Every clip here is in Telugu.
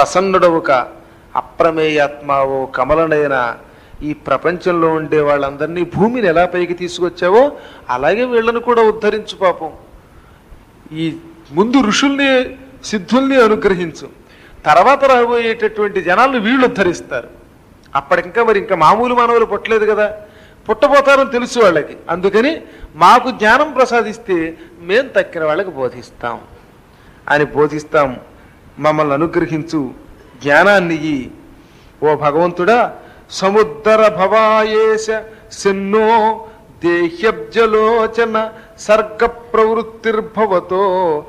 ప్రసన్నుడవుక అప్రమేయాత్మావో కమలనైన ఈ ప్రపంచంలో ఉండే వాళ్ళందరినీ భూమిని ఎలా పైకి తీసుకొచ్చావో అలాగే వీళ్ళని కూడా ఉద్ధరించు పాపం ఈ ముందు ఋషుల్ని సిద్ధుల్ని అనుగ్రహించు తర్వాత రాబోయేటటువంటి జనాలను వీళ్ళు ఉద్ధరిస్తారు అప్పటికింకా మరి ఇంకా మామూలు మానవులు పుట్టలేదు కదా పుట్టబోతారని తెలుసు వాళ్ళకి అందుకని మాకు జ్ఞానం ప్రసాదిస్తే మేం తక్కిన వాళ్ళకి బోధిస్తాం అని బోధిస్తాం మమ్మల్ని అనుగ్రహించు జ్ఞానాన్ని ఇయ్యి. ఓ భగవంతుడా సముద్దర భవాయేశ సిన్నో దేహ్యబ్జలోచన సర్గ ప్రవృత్తిర్భవతో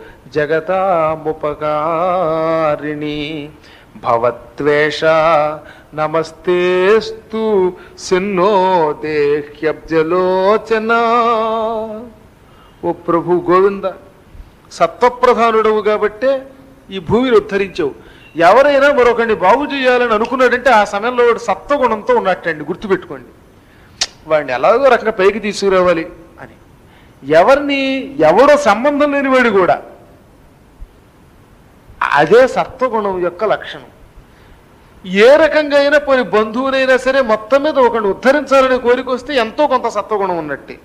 జగతాముపకారిణి భవద్వేష నమస్తేస్తు సిన్నో దేహ్యబ్జలోచన ఓ ప్రభు గోవింద సత్వప్రధానుడవు కాబట్టే ఈ భూమిని ఉద్ధరించావు ఎవరైనా మరొకరిని బాగు చేయాలని అనుకున్నాడంటే ఆ సమయంలో వాడు సత్వగుణంతో ఉన్నట్టండి గుర్తుపెట్టుకోండి వాడిని ఎలాగో రకంగా పైకి తీసుకురావాలి అని ఎవరిని ఎవడో సంబంధం లేనివాడు కూడా అదే సత్వగుణం యొక్క లక్షణం ఏ రకంగా అయినా పోని బంధువునైనా సరే మొత్తం మీద ఒకరిని ఉద్ధరించాలనే కోరిక వస్తే ఎంతో కొంత సత్వగుణం ఉన్నట్టే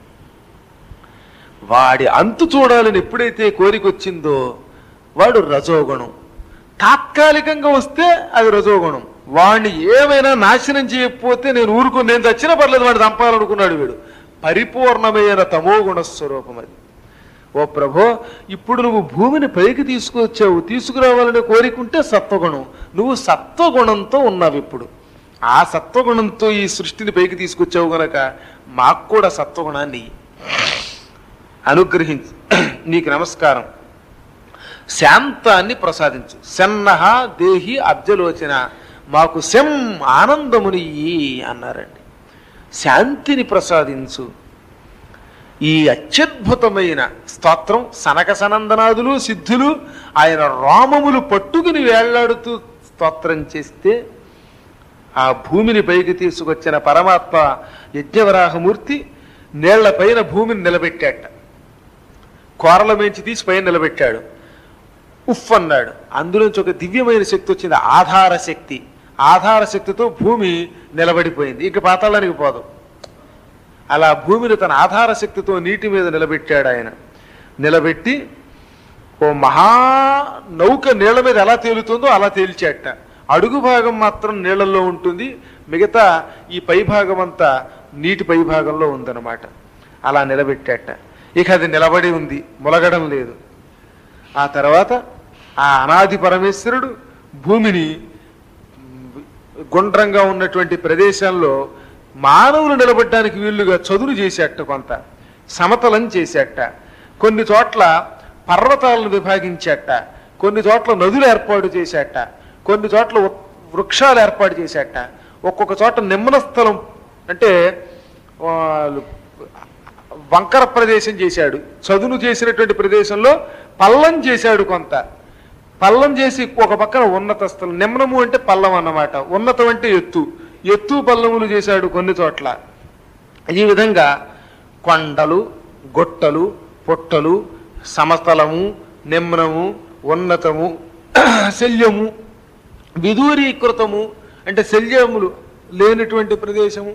వాడి అంతు చూడాలని ఎప్పుడైతే కోరిక వచ్చిందో వాడు రజోగుణం తాత్కాలికంగా వస్తే అది రజోగుణం వాడిని ఏమైనా నాశనం చేయకపోతే నేను ఊరుకుని నేను చచ్చినా పర్లేదు వాడిని చంపాలనుకున్నాడు వీడు పరిపూర్ణమైన తమోగుణ స్వరూపం అది ఓ ప్రభో ఇప్పుడు నువ్వు భూమిని పైకి తీసుకొచ్చావు తీసుకురావాలనే కోరికుంటే సత్వగుణం నువ్వు సత్వగుణంతో ఉన్నావు ఇప్పుడు ఆ సత్వగుణంతో ఈ సృష్టిని పైకి తీసుకొచ్చావు గనక మాకు కూడా సత్వగుణాన్ని ఇయ్యి. అనుగ్రహించు నీకు నమస్కారం శాంతాన్ని ప్రసాదించు సెన్నహ దేహి అబ్జలోచన మాకు శం ఆనందముని ఇయ్యి అన్నారండి శాంతిని ప్రసాదించు ఈ అత్యద్భుతమైన స్తోత్రం సనక సనందనాదులు సిద్ధులు ఆయన రామములు పట్టుకుని వేళ్లాడుతూ స్తోత్రం చేస్తే ఆ భూమిని పైకి తీసుకొచ్చిన పరమాత్మ యజ్ఞవరాహమూర్తి నీళ్ల పైన భూమిని నిలబెట్టాట కోరల మేంచి తీసి పైన నిలబెట్టాడు ఉఫ్ అన్నాడు అందులోంచి ఒక దివ్యమైన శక్తి వచ్చింది ఆధార శక్తి ఆధార శక్తితో భూమి నిలబడిపోయింది ఇక పాతాళానికి పోదు అలా భూమిని తన ఆధార శక్తితో నీటి మీద నిలబెట్టాడు ఆయన నిలబెట్టి ఓ మహా నౌక నీళ్ల మీద ఎలా తేలుతుందో అలా తేల్చాట అడుగు భాగం మాత్రం నీళ్లలో ఉంటుంది మిగతా ఈ పై భాగం అంతా నీటి పై భాగంలో ఉందన్నమాట అలా నిలబెట్టాట ఇక అది నిలబడి ఉంది ములగడం లేదు ఆ తర్వాత ఆ అనాది పరమేశ్వరుడు భూమిని గుండ్రంగా ఉన్నటువంటి ప్రదేశంలో మానవులు నిలబడడానికి వీలుగా చదును చేసేట కొంత సమతలం చేసేట కొన్ని చోట్ల పర్వతాలను విభాగించేట కొన్ని చోట్ల నదులు ఏర్పాటు చేసేట కొన్ని చోట్ల వృ- వృక్షాలు ఏర్పాటు చేసేట ఒక్కొక్క చోట నిమ్మన స్థలం అంటే ఆ, వంకర ప్రదేశం చేశాడు చదును చేసినటువంటి ప్రదేశంలో పల్లం చేశాడు కొంత పల్లం చేసి ఒక పక్కన ఉన్నత స్థలం నిమ్నము అంటే పల్లం అన్నమాట ఉన్నతం అంటే ఎత్తు ఎత్తు పల్లములు చేశాడు కొన్ని చోట్ల ఈ విధంగా కొండలు గొట్టలు పొట్టలు సమతలము నిమ్నము ఉన్నతము శల్యము విదూరీకృతము అంటే శల్యములు లేనటువంటి ప్రదేశము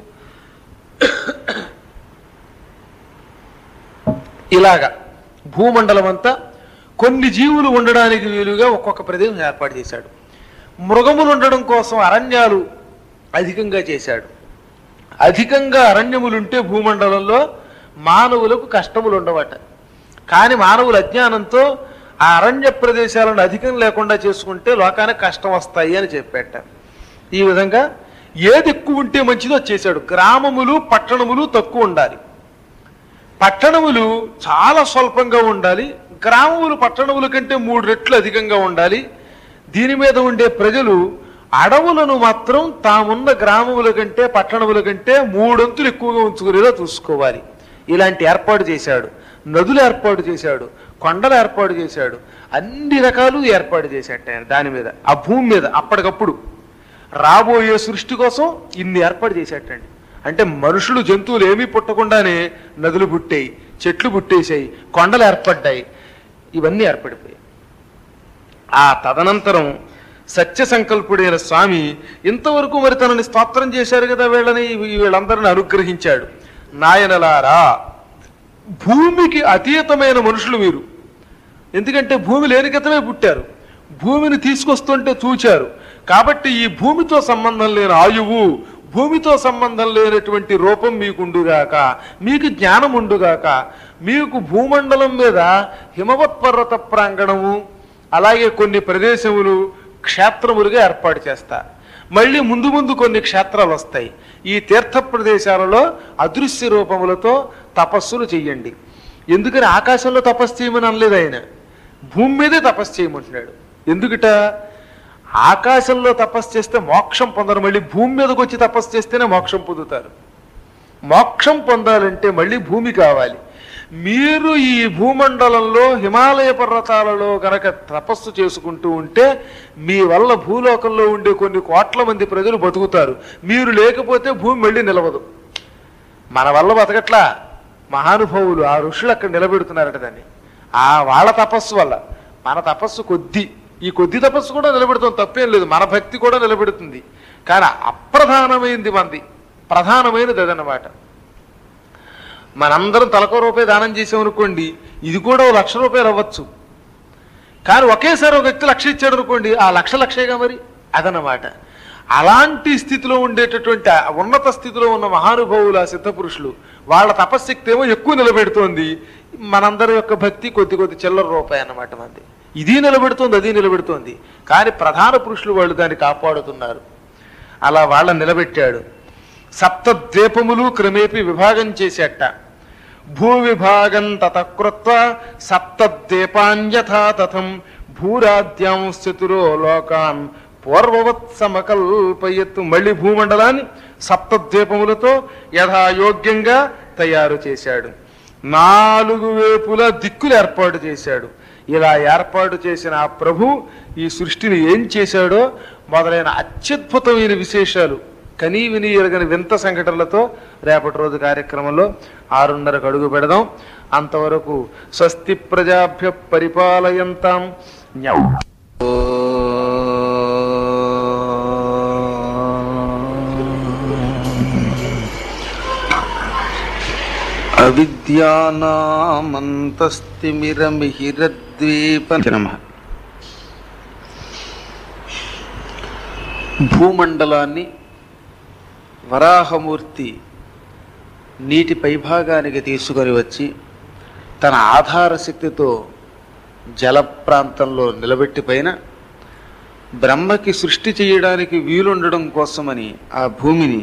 ఇలాగా భూమండలం అంతా కొన్ని జీవులు ఉండడానికి వీలుగా ఒక్కొక్క ప్రదేశం ఏర్పాటు చేశాడు మృగములు ఉండడం కోసం అరణ్యాలు అధికంగా చేశాడు అధికంగా అరణ్యములుంటే భూమండలంలో మానవులకు కష్టములు ఉండవట కానీ మానవుల అజ్ఞానంతో ఆ అరణ్య ప్రదేశాలను అధికం లేకుండా చేసుకుంటే లోకానికి కష్టం వస్తాయి అని చెప్పేట ఈ విధంగా ఏది ఎక్కువ ఉంటే మంచిదో చేశాడు గ్రామములు పట్టణములు తక్కువ ఉండాలి పట్టణములు చాలా స్వల్పంగా ఉండాలి గ్రామములు పట్టణముల కంటే మూడు రెట్లు అధికంగా ఉండాలి దీని మీద ఉండే ప్రజలు అడవులను మాత్రం తామున్న గ్రామముల కంటే పట్టణముల కంటే మూడొంతులు ఎక్కువగా ఉంచుకునేలా చూసుకోవాలి ఇలాంటి ఏర్పాటు చేశాడు నదులు ఏర్పాటు చేశాడు కొండలు ఏర్పాటు చేశాడు అన్ని రకాలు ఏర్పాటు చేశాడు ఆయన దాని మీద ఆ భూమి మీద అప్పటికప్పుడు రాబోయే సృష్టి కోసం ఇన్ని ఏర్పాటు చేసేటండి అంటే మనుషులు జంతువులు ఏమీ పుట్టకుండానే నదులు పుట్టాయి చెట్లు పుట్టేశాయి కొండలు ఏర్పడ్డాయి ఇవన్నీ ఏర్పడిపోయాయి ఆ తదనంతరం సత్య సంకల్పుడైన స్వామి ఇంతవరకు మరి తనని స్తోత్రం చేశారు కదా వీళ్ళని వీళ్ళందరిని అనుగ్రహించాడు నాయనలారా భూమికి అతీతమైన మనుషులు మీరు ఎందుకంటే భూమి లేని క్రితమే పుట్టారు భూమిని తీసుకొస్తుంటే చూచారు కాబట్టి ఈ భూమితో సంబంధం లేని ఆయువు భూమితో సంబంధం లేనటువంటి రూపం మీకుండుగాక మీకు జ్ఞానం ఉండుగాక మీకు భూమండలం మీద హిమవత్ పర్వత ప్రాంగణము అలాగే కొన్ని ప్రదేశములు క్షేత్రములుగా ఏర్పాటు చేస్తా మళ్ళీ ముందు ముందు కొన్ని క్షేత్రాలు వస్తాయి ఈ తీర్థ ప్రదేశాలలో అదృశ్య రూపములతో తపస్సులు చెయ్యండి ఎందుకని ఆకాశంలో తపస్సు చేయమని అనలేదు ఆయన భూమి మీదే తపస్సు చేయమంటున్నాడు ఎందుకుట ఆకాశంలో తపస్సు చేస్తే మోక్షం పొందరు మళ్ళీ భూమి మీదకి వచ్చి తపస్సు చేస్తేనే మోక్షం పొందుతారు మోక్షం పొందాలంటే మళ్ళీ భూమి కావాలి మీరు ఈ భూమండలంలో హిమాలయ పర్వతాలలో గనక తపస్సు చేసుకుంటూ ఉంటే మీ వల్ల భూలోకంలో ఉండే కొన్ని కోట్ల మంది ప్రజలు బతుకుతారు మీరు లేకపోతే భూమి మళ్ళీ నిలవదు మన వల్ల బతకట్లా మహానుభావులు ఆ ఋషులు అక్కడ నిలబెడుతున్నారట దాన్ని ఆ వాళ్ళ తపస్సు వల్ల మన తపస్సు కొద్ది ఈ కొద్ది తపస్సు కూడా నిలబెడుతుంది తప్పేం లేదు మన భక్తి కూడా నిలబెడుతుంది కానీ అప్రధానమైంది మంది ప్రధానమైనది అదనమాట మనందరం తలకో రూపాయి దానం చేసామనుకోండి ఇది కూడా ఓ లక్ష రూపాయలు అవ్వచ్చు కానీ ఒకేసారి ఒక వ్యక్తి లక్ష ఇచ్చాడు అనుకోండి ఆ లక్ష లక్షేగా మరి అదనమాట అలాంటి స్థితిలో ఉండేటటువంటి ఆ ఉన్నత స్థితిలో ఉన్న మహానుభావులు ఆ సిద్ధపురుషులు వాళ్ళ తపశ్శక్తి ఏమో ఎక్కువ నిలబెడుతోంది మనందరి యొక్క భక్తి కొద్ది కొద్ది చిల్లర రూపాయి అన్నమాట మంది ఇది నిలబెడుతోంది అది నిలబెడుతోంది కానీ ప్రధాన పురుషులు వాళ్ళు దాన్ని కాపాడుతున్నారు అలా వాళ్ళని నిలబెట్టాడు సప్త ద్వీపములు క్రమేపీ విభాగం చేసేట భూ విభాగం తతకృత్వ సప్త ద్వీపాన్యథా తథం భూరాద్యాం చతురో లోకాన్ పూర్వవత్ సమకల్పయత్తు మళ్ళీ భూమండలాన్ని సప్త ద్వీపములతో యథాయోగ్యంగా తయారు చేశాడు నాలుగు వేపుల దిక్కులు ఏర్పాటు చేశాడు ఇలా ఏర్పాటు చేసిన ఆ ప్రభు ఈ సృష్టిని ఏం చేశాడో మొదలైన అత్యద్భుతమైన విశేషాలు కనీ విని ఎరగని వింత సంఘటనలతో రేపటి రోజు కార్యక్రమంలో ఆరున్నరకు అడుగు పెడదాం అంతవరకు స్వస్తి ప్రజాభ్య పరిపాలయంతాం న్యౌ. అవిద్యానామంతస్తిమిరమిహిరద్వీప నమ భూమండలాన్ని వరాహమూర్తి నీటి పైభాగానికి తీసుకొని వచ్చి తన ఆధార శక్తితో జల ప్రాంతంలో నిలబెట్టి పైన బ్రహ్మకి సృష్టి చేయడానికి వీలుండడం కోసమని ఆ భూమిని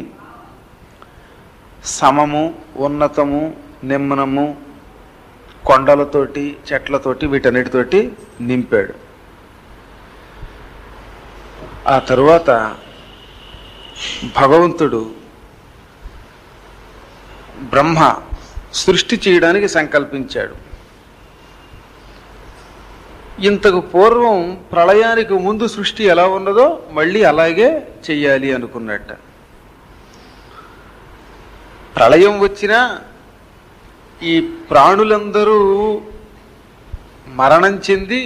సమము ఉన్నతము నిమ్మనము కొండలతోటి చెట్లతోటి వీటన్నిటితోటి నింపాడు ఆ తరువాత భగవంతుడు బ్రహ్మ సృష్టి చేయడానికి సంకల్పించాడు ఇంతకు పూర్వం ప్రళయానికి ముందు సృష్టి ఎలా ఉన్నదో మళ్ళీ అలాగే చెయ్యాలి అనుకున్నట్ట ప్రళయం వచ్చినా ఈ ప్రాణులందరూ మరణం చెంది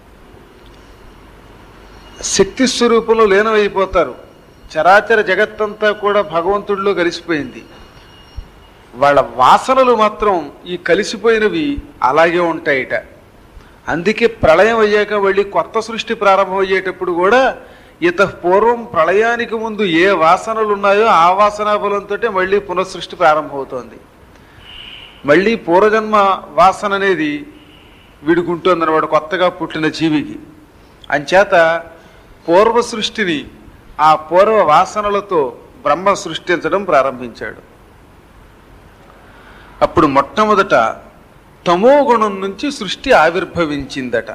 శక్తి స్వరూపంలో లీనమైపోతారు చరాచర జగత్తంతా కూడా భగవంతుడిలో కలిసిపోయింది వాళ్ళ వాసనలు మాత్రం ఈ కలిసిపోయినవి అలాగే ఉంటాయిట అందుకే ప్రళయం అయ్యాక మళ్ళీ కొత్త సృష్టి ప్రారంభం అయ్యేటప్పుడు కూడా ఇత పూర్వం ప్రళయానికి ముందు ఏ వాసనలు ఉన్నాయో ఆ వాసనా బలంతో మళ్ళీ పునఃసృష్టి ప్రారంభమవుతోంది మళ్ళీ పూర్వజన్మ వాసన అనేది విడుకుంటుంది అనమాట కొత్తగా పుట్టిన జీవికి అంచేత పూర్వ సృష్టిని ఆ పూర్వ వాసనలతో బ్రహ్మ సృష్టించడం ప్రారంభించాడు అప్పుడు మొట్టమొదట తమో గుణం నుంచి సృష్టి ఆవిర్భవించిందట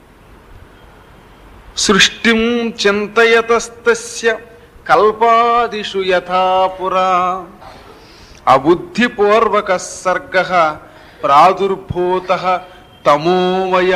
సృష్టిం చింతయతస్తస్య కల్పాదిషు యథాపురా అబుద్ధిపూర్వక సర్గ ప్రాదుర్భూత తమోమయ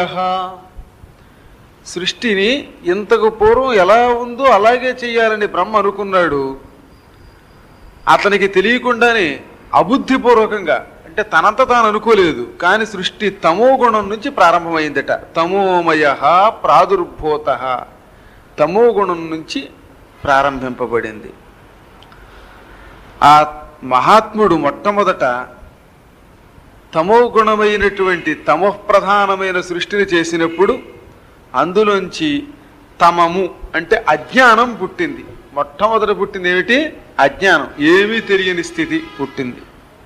సృష్టిని ఇంతకు పూర్వం ఎలా ఉందో అలాగే చేయాలని బ్రహ్మ అనుకున్నాడు అతనికి తెలియకుండానే అబుద్ధిపూర్వకంగా అంటే తనంత తాను అనుకోలేదు కానీ సృష్టి తమో గుణం నుంచి ప్రారంభమైందట తమోమయ ప్రాదుర్భూత తమో గుణం నుంచి ప్రారంభింపబడింది ఆ మహాత్ముడు మొట్టమొదట తమో గుణమైనటువంటి తమో ప్రధానమైన సృష్టిని చేసినప్పుడు అందులోంచి తమము అంటే అజ్ఞానం పుట్టింది మొట్టమొదట పుట్టింది ఏమిటి అజ్ఞానం ఏమీ తెలియని స్థితి పుట్టింది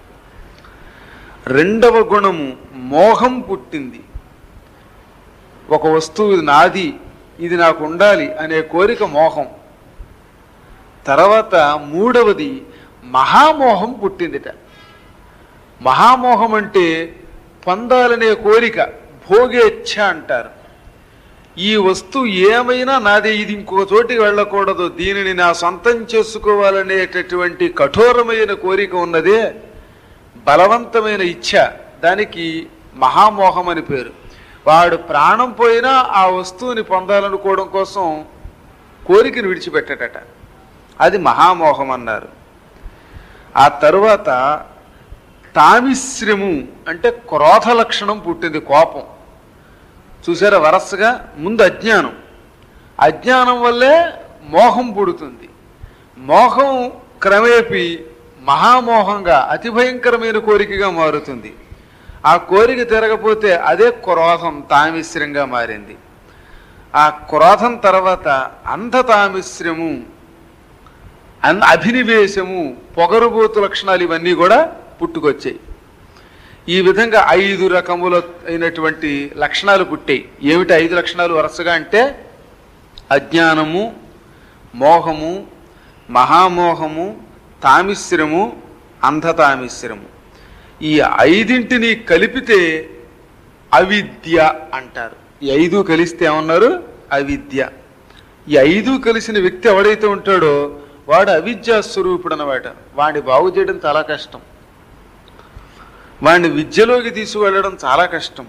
రెండవ గుణము మోహం పుట్టింది ఒక వస్తువు ఇది నాది ఇది నాకు ఉండాలి అనే కోరిక మోహం తర్వాత మూడవది మహామోహం పుట్టిందిట మహామోహం అంటే పొందాలనే కోరిక భోగేచ్ఛ అంటారు ఈ వస్తువు ఏమైనా నాదే ఇది ఇంకో చోటికి వెళ్ళకూడదు దీనిని నా సొంతం చేసుకోవాలనేటటువంటి కఠోరమైన కోరిక ఉన్నదే బలవంతమైన ఇచ్ఛ దానికి మహామోహం అని పేరు వాడు ప్రాణం పోయినా ఆ వస్తువుని పొందాలనుకోవడం కోసం కోరికను విడిచిపెట్టడట అది మహామోహం అన్నారు ఆ తరువాత తామిశ్రము అంటే క్రోధ లక్షణం పుట్టింది కోపం చూసారా వరసగా ముందు అజ్ఞానం అజ్ఞానం వల్లే మోహం పుడుతుంది మోహం క్రమేపీ మహామోహంగా అతి భయంకరమైన కోరికగా మారుతుంది ఆ కోరిక తిరగపోతే అదే క్రోధం తామిశ్రంగా మారింది ఆ క్రోధం తర్వాత అంధతామిశ్రము అన్ అభినివేశము పొగరుబోతు లక్షణాలు ఇవన్నీ కూడా పుట్టుకొచ్చాయి ఈ విధంగా ఐదు రకముల అయినటువంటి లక్షణాలు పుట్టాయి ఏమిటి ఐదు లక్షణాలు వరుసగా అంటే అజ్ఞానము మోహము మహామోహము తామిశ్రము అంధతామిశ్రము ఈ ఐదింటిని కలిపితే అవిద్య అంటారు ఈ ఐదు కలిస్తే ఏమన్నారు అవిద్య ఈ ఐదు కలిసిన వ్యక్తి ఎవడైతే ఉంటాడో వాడు అవిద్యా స్వరూపుడు అనమాట వాడిని బాగు చేయడం చాలా కష్టం వాడిని విద్యలోకి తీసుకువెళ్ళడం చాలా కష్టం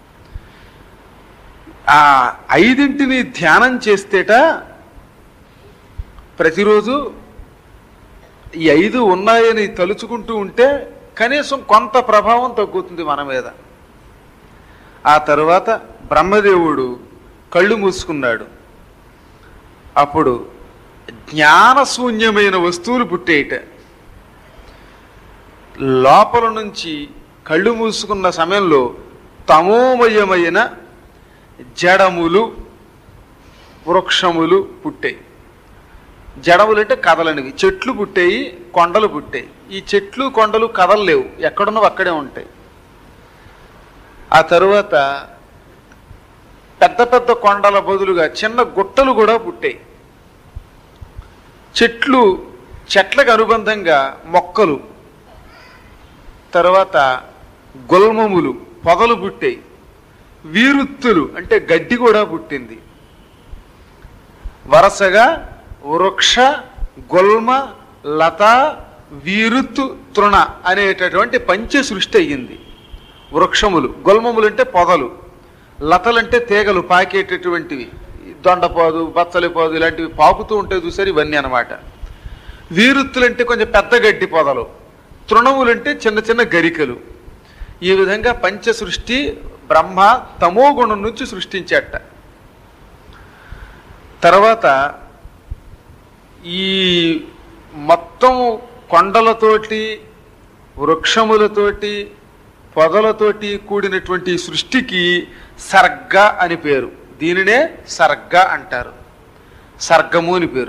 ఆ ఐదింటిని ధ్యానం చేస్తేట ప్రతిరోజు ఈ ఐదు ఉన్నాయని తలుచుకుంటూ ఉంటే కనీసం కొంత ప్రభావం తగ్గుతుంది మన మీద ఆ తరువాత బ్రహ్మదేవుడు కళ్ళు మూసుకున్నాడు అప్పుడు జ్ఞానశూన్యమైన వస్తువులు పుట్టేయట లోపల నుంచి కళ్ళు మూసుకున్న సమయంలో తమోమయమైన జడములు వృక్షములు పుట్టాయి జడములు అంటే కదలనివి చెట్లు పుట్టాయి కొండలు పుట్టాయి ఈ చెట్లు కొండలు కదలలేవు ఎక్కడున్నవి అక్కడే ఉంటాయి ఆ తరువాత పెద్ద పెద్ద కొండల బదులుగా చిన్న గుట్టలు కూడా పుట్టాయి చెట్లు చెట్లకు అనుబంధంగా మొక్కలు తర్వాత గుల్మములు పొదలు పుట్టాయి వీరుత్తులు అంటే గడ్డి కూడా పుట్టింది వరుసగా వృక్ష గుల్మ లత వీరుత్తు తృణ అనేటటువంటి పంచ సృష్టి అయ్యింది వృక్షములు గుల్మములు అంటే పొదలు లతలంటే తీగలు పాకేటటువంటివి దొండపోదు బచ్చలిపోదు ఇలాంటివి పాకుతూ ఉంటాయి చూసారు ఇవన్నీ అనమాట వీరుత్తులంటే కొంచెం పెద్ద గడ్డి పొదలు తృణములంటే చిన్న చిన్న గరికలు ఈ విధంగా పంచ సృష్టి బ్రహ్మ తమో గుణం నుంచి సృష్టించేట తర్వాత ఈ మొత్తం కొండలతోటి వృక్షములతోటి పొదలతోటి కూడినటువంటి ఈ సృష్టికి సర్గ అని పేరు దీనినే సర్గ అంటారు సర్గము అని పేరు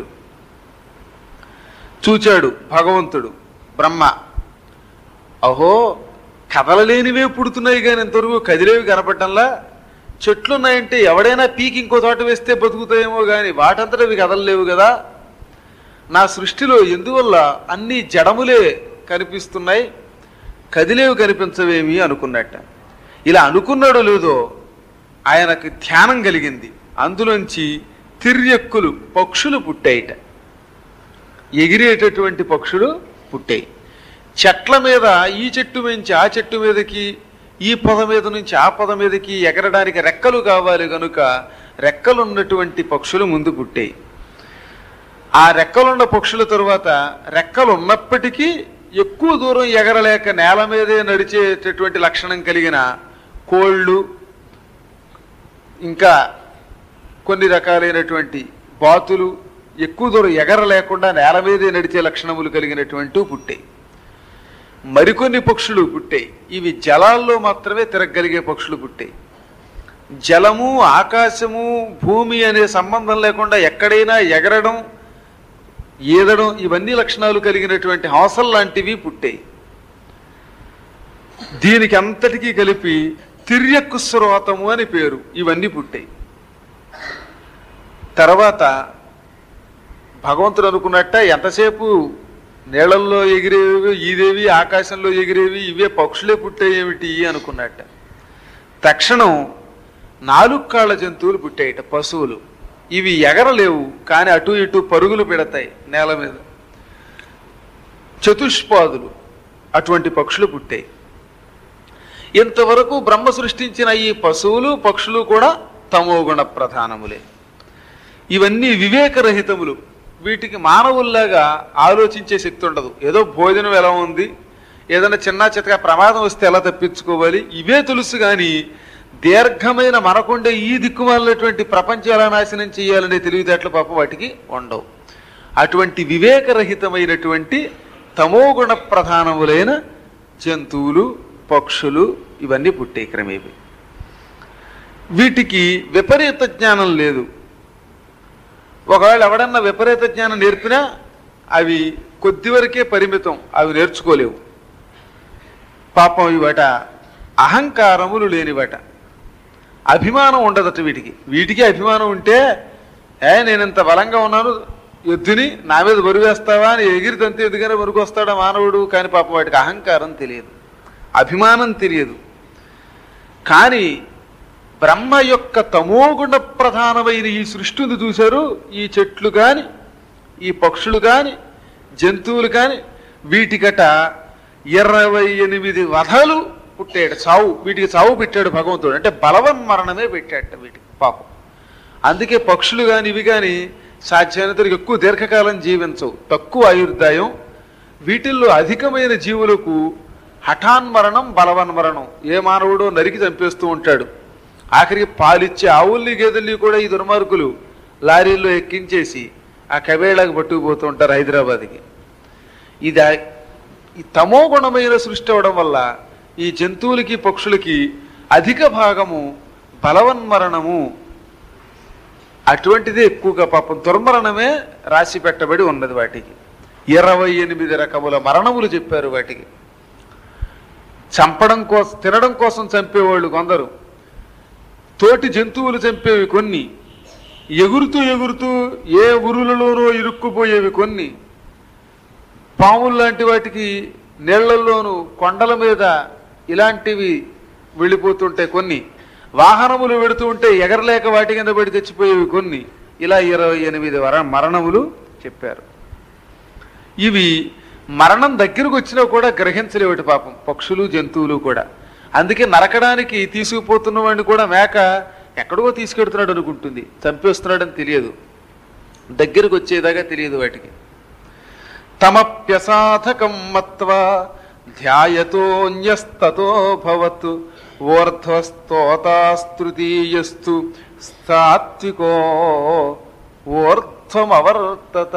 చూచాడు భగవంతుడు బ్రహ్మ అహో కదలలేనివే పుడుతున్నాయి కానీ ఇంతవరకు కదిలేవి కనపడటంలా చెట్లు ఉన్నాయంటే ఎవడైనా పీకి ఇంకో చోట వేస్తే బతుకుతాయేమో కానీ వాటంతట అవి కదలలేవు కదా నా సృష్టిలో ఎందువల్ల అన్ని జడములే కనిపిస్తున్నాయి కదిలేవి కనిపించవేమి అనుకున్నట్ట ఇలా అనుకున్నాడో లేదో ఆయనకు ధ్యానం కలిగింది అందులోంచి తిర్యక్కులు పక్షులు పుట్టాయిట ఎగిరేటటువంటి పక్షులు పుట్టాయి చెట్ల మీద ఈ చెట్టు నుంచి ఆ చెట్టు మీదకి ఈ పొద మీద నుంచి ఆ పొద మీదకి ఎగరడానికి రెక్కలు కావాలి కనుక రెక్కలు ఉన్నటువంటి పక్షులు ముందు పుట్టాయి ఆ రెక్కలున్న పక్షుల తరువాత రెక్కలు ఉన్నప్పటికీ ఎక్కువ దూరం ఎగరలేక నేల మీదే నడిచేటటువంటి లక్షణం కలిగిన కోళ్ళు ఇంకా కొన్ని రకాలైనటువంటి బాతులు ఎక్కువ దూరం ఎగర లేకుండా నేల మీదే నడిచే లక్షణములు కలిగినటువంటి పుట్టాయి మరికొన్ని పక్షులు పుట్టాయి ఇవి జలాల్లో మాత్రమే తిరగగలిగే పక్షులు పుట్టాయి జలము ఆకాశము భూమి అనే సంబంధం లేకుండా ఎక్కడైనా ఎగరడం ఈదడం ఇవన్నీ లక్షణాలు కలిగినటువంటి హంసలు లాంటివి పుట్టాయి దీనికి అంతటికీ కలిపి తిర్యక్కు స్రోతము అని పేరు ఇవన్నీ పుట్టాయి తర్వాత భగవంతుడు అనుకున్నట్ట ఎంతసేపు నీళ్ళల్లో ఎగిరేవి ఈదేవి ఆకాశంలో ఎగిరేవి ఇవే పక్షులే పుట్టాయేమిటి అనుకున్నట్ట తక్షణం నాలుగు కాళ్ళ జంతువులు పుట్టాయట పశువులు ఇవి ఎగరలేవు కానీ అటు ఇటు పరుగులు పెడతాయి నేల మీద చతుష్పాదులు అటువంటి పక్షులు పుట్టాయి ఇంతవరకు బ్రహ్మ సృష్టించిన ఈ పశువులు పక్షులు కూడా తమోగుణ ప్రధానములే ఇవన్నీ వివేకరహితములు వీటికి మానవుల్లాగా ఆలోచించే శక్తి ఉండదు ఏదో భోజనం ఎలా ఉంది ఏదైనా చిన్న చిత్తగా ప్రమాదం వస్తే ఎలా తప్పించుకోవాలి ఇవే తెలుసు కానీ దీర్ఘమైన మనకుండే ఈ దిక్కుమాలినటువంటి ప్రపంచం ఎలా నాశనం చేయాలనే తెలివితేటలు పాప వాటికి ఉండవు అటువంటి వివేకరహితమైనటువంటి తమోగుణ ప్రధానములైన జంతువులు పక్షులు ఇవన్నీ పుట్టే క్రమేవి వీటికి విపరీత జ్ఞానం లేదు ఒకవేళ ఎవడన్నా విపరీత జ్ఞానం నేర్పినా అవి కొద్ది వరకే పరిమితం అవి నేర్చుకోలేవు పాపం ఇవట అహంకారములు లేనివట అభిమానం ఉండదట వీటికి వీటికి అభిమానం ఉంటే ఏ నేను ఇంత బలంగా ఉన్నాను ఎద్దుని నా మీద బరువేస్తావా అని ఎగిరి తంతే ఎదుగానే బరుగు వస్తాడా మానవుడు కానీ పాపం వాటికి అహంకారం తెలియదు అభిమానం తెలియదు కానీ బ్రహ్మ యొక్క తమోగుణ ప్రధానమైన ఈ సృష్టిని చూశారు ఈ చెట్లు కాని ఈ పక్షులు కాని జంతువులు కాని వీటికట ఇరవై ఎనిమిది వధలు పుట్టాడు చావు వీటికి చావు పెట్టాడు భగవంతుడు అంటే బలవన్ మరణమే పెట్టాడట వీటికి పాపం అందుకే పక్షులు కాని ఇవి కాని సాధ్యమైనంత వరకు ఎక్కువ దీర్ఘకాలం జీవించవు తక్కువ ఆయుర్దాయం వీటిల్లో అధికమైన జీవులకు హఠాన్మరణం బలవన్మరణం ఏ మానవుడో నరికి చంపేస్తూ ఉంటాడు ఆఖరికి పాలిచ్చే ఆవుల్ని గేదెల్ని కూడా ఈ దుర్మార్గులు లారీల్లో ఎక్కించేసి ఆ కబేళాకు పట్టుకుపోతూ ఉంటారు హైదరాబాద్కి ఇది ఆ- ఈ తమో గుణమైన సృష్టి అవడం వల్ల ఈ జంతువులకి పక్షులకి అధిక భాగము బలవన్మరణము అటువంటిదే ఎక్కువగా పాపం దుర్మరణమే రాసి పెట్టబడి ఉన్నది వాటికి ఇరవై ఎనిమిది రకముల మరణములు చెప్పారు వాటికి చంపడం కోసం తినడం కోసం చంపేవాళ్ళు కొందరు తోటి జంతువులు చంపేవి కొన్ని ఎగురుతూ ఎగురుతూ ఏ ఉరులలోనో ఇరుక్కుపోయేవి కొన్ని పాములు లాంటి వాటికి నీళ్లలోను కొండల మీద ఇలాంటివి వెళ్ళిపోతుంటాయి కొన్ని వాహనములు వెడుతూ ఉంటే ఎగరలేక వాటి కింద పడి తెచ్చిపోయేవి కొన్ని ఇలా ఇరవై ఎనిమిది వర మరణములు చెప్పారు ఇవి మరణం దగ్గరకు వచ్చినా కూడా గ్రహించలేవటి పాపం పక్షులు జంతువులు కూడా అందుకే నరకడానికి తీసుకుపోతున్న వాడిని కూడా మేక ఎక్కడికో తీసుకెడుతున్నాడు అనుకుంటుంది చంపేస్తున్నాడని తెలియదు దగ్గరకు వచ్చేదాకా తెలియదు వాటికి తమప్యసాధకం మత్వా ధ్యాయతోన్యస్తతో భవత్ ఊర్ధ్వస్తోతాస్తృతీయస్తు సాత్వికో ఊర్ధ్వమవర్తత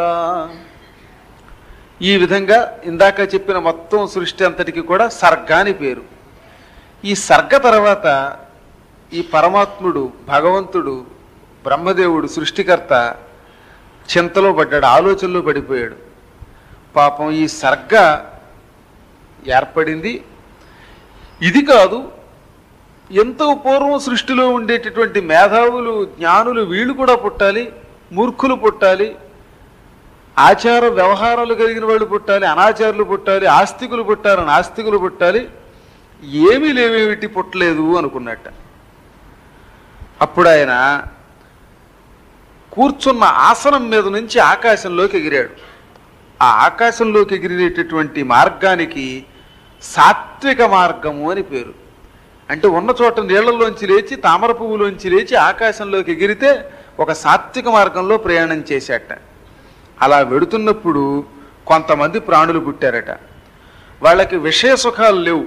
ఈ విధంగా ఇందాక చెప్పిన మొత్తం సృష్టి అంతటికి కూడా సర్గ అని పేరు ఈ సర్గ తర్వాత ఈ పరమాత్ముడు భగవంతుడు బ్రహ్మదేవుడు సృష్టికర్త చింతలో పడ్డాడు ఆలోచనలో పడిపోయాడు పాపం ఈ సర్గ ఏర్పడింది ఇది కాదు ఎంతో పూర్వం సృష్టిలో ఉండేటటువంటి మేధావులు జ్ఞానులు వీళ్ళు కూడా పుట్టాలి మూర్ఖులు పుట్టాలి ఆచార వ్యవహారాలు కలిగిన వాళ్ళు పుట్టాలి అనాచారులు పుట్టాలి ఆస్తికులు పుట్టాలి నాస్తికులు పుట్టాలి ఏమీ లేవేమిటి పుట్టలేదు అనుకున్నట్ట అప్పుడు ఆయన కూర్చున్న ఆసనం మీద నుంచి ఆకాశంలోకి ఎగిరాడు ఆ ఆకాశంలోకి ఎగిరేటటువంటి మార్గానికి సాత్విక మార్గము అని పేరు అంటే ఉన్న చోట నీళ్లలోంచి లేచి తామర పువ్వులోంచి లేచి ఆకాశంలోకి ఎగిరితే ఒక సాత్విక మార్గంలో ప్రయాణం చేశాట అలా వెడుతున్నప్పుడు కొంతమంది ప్రాణులు పుట్టారట వాళ్ళకి విషయ సుఖాలు లేవు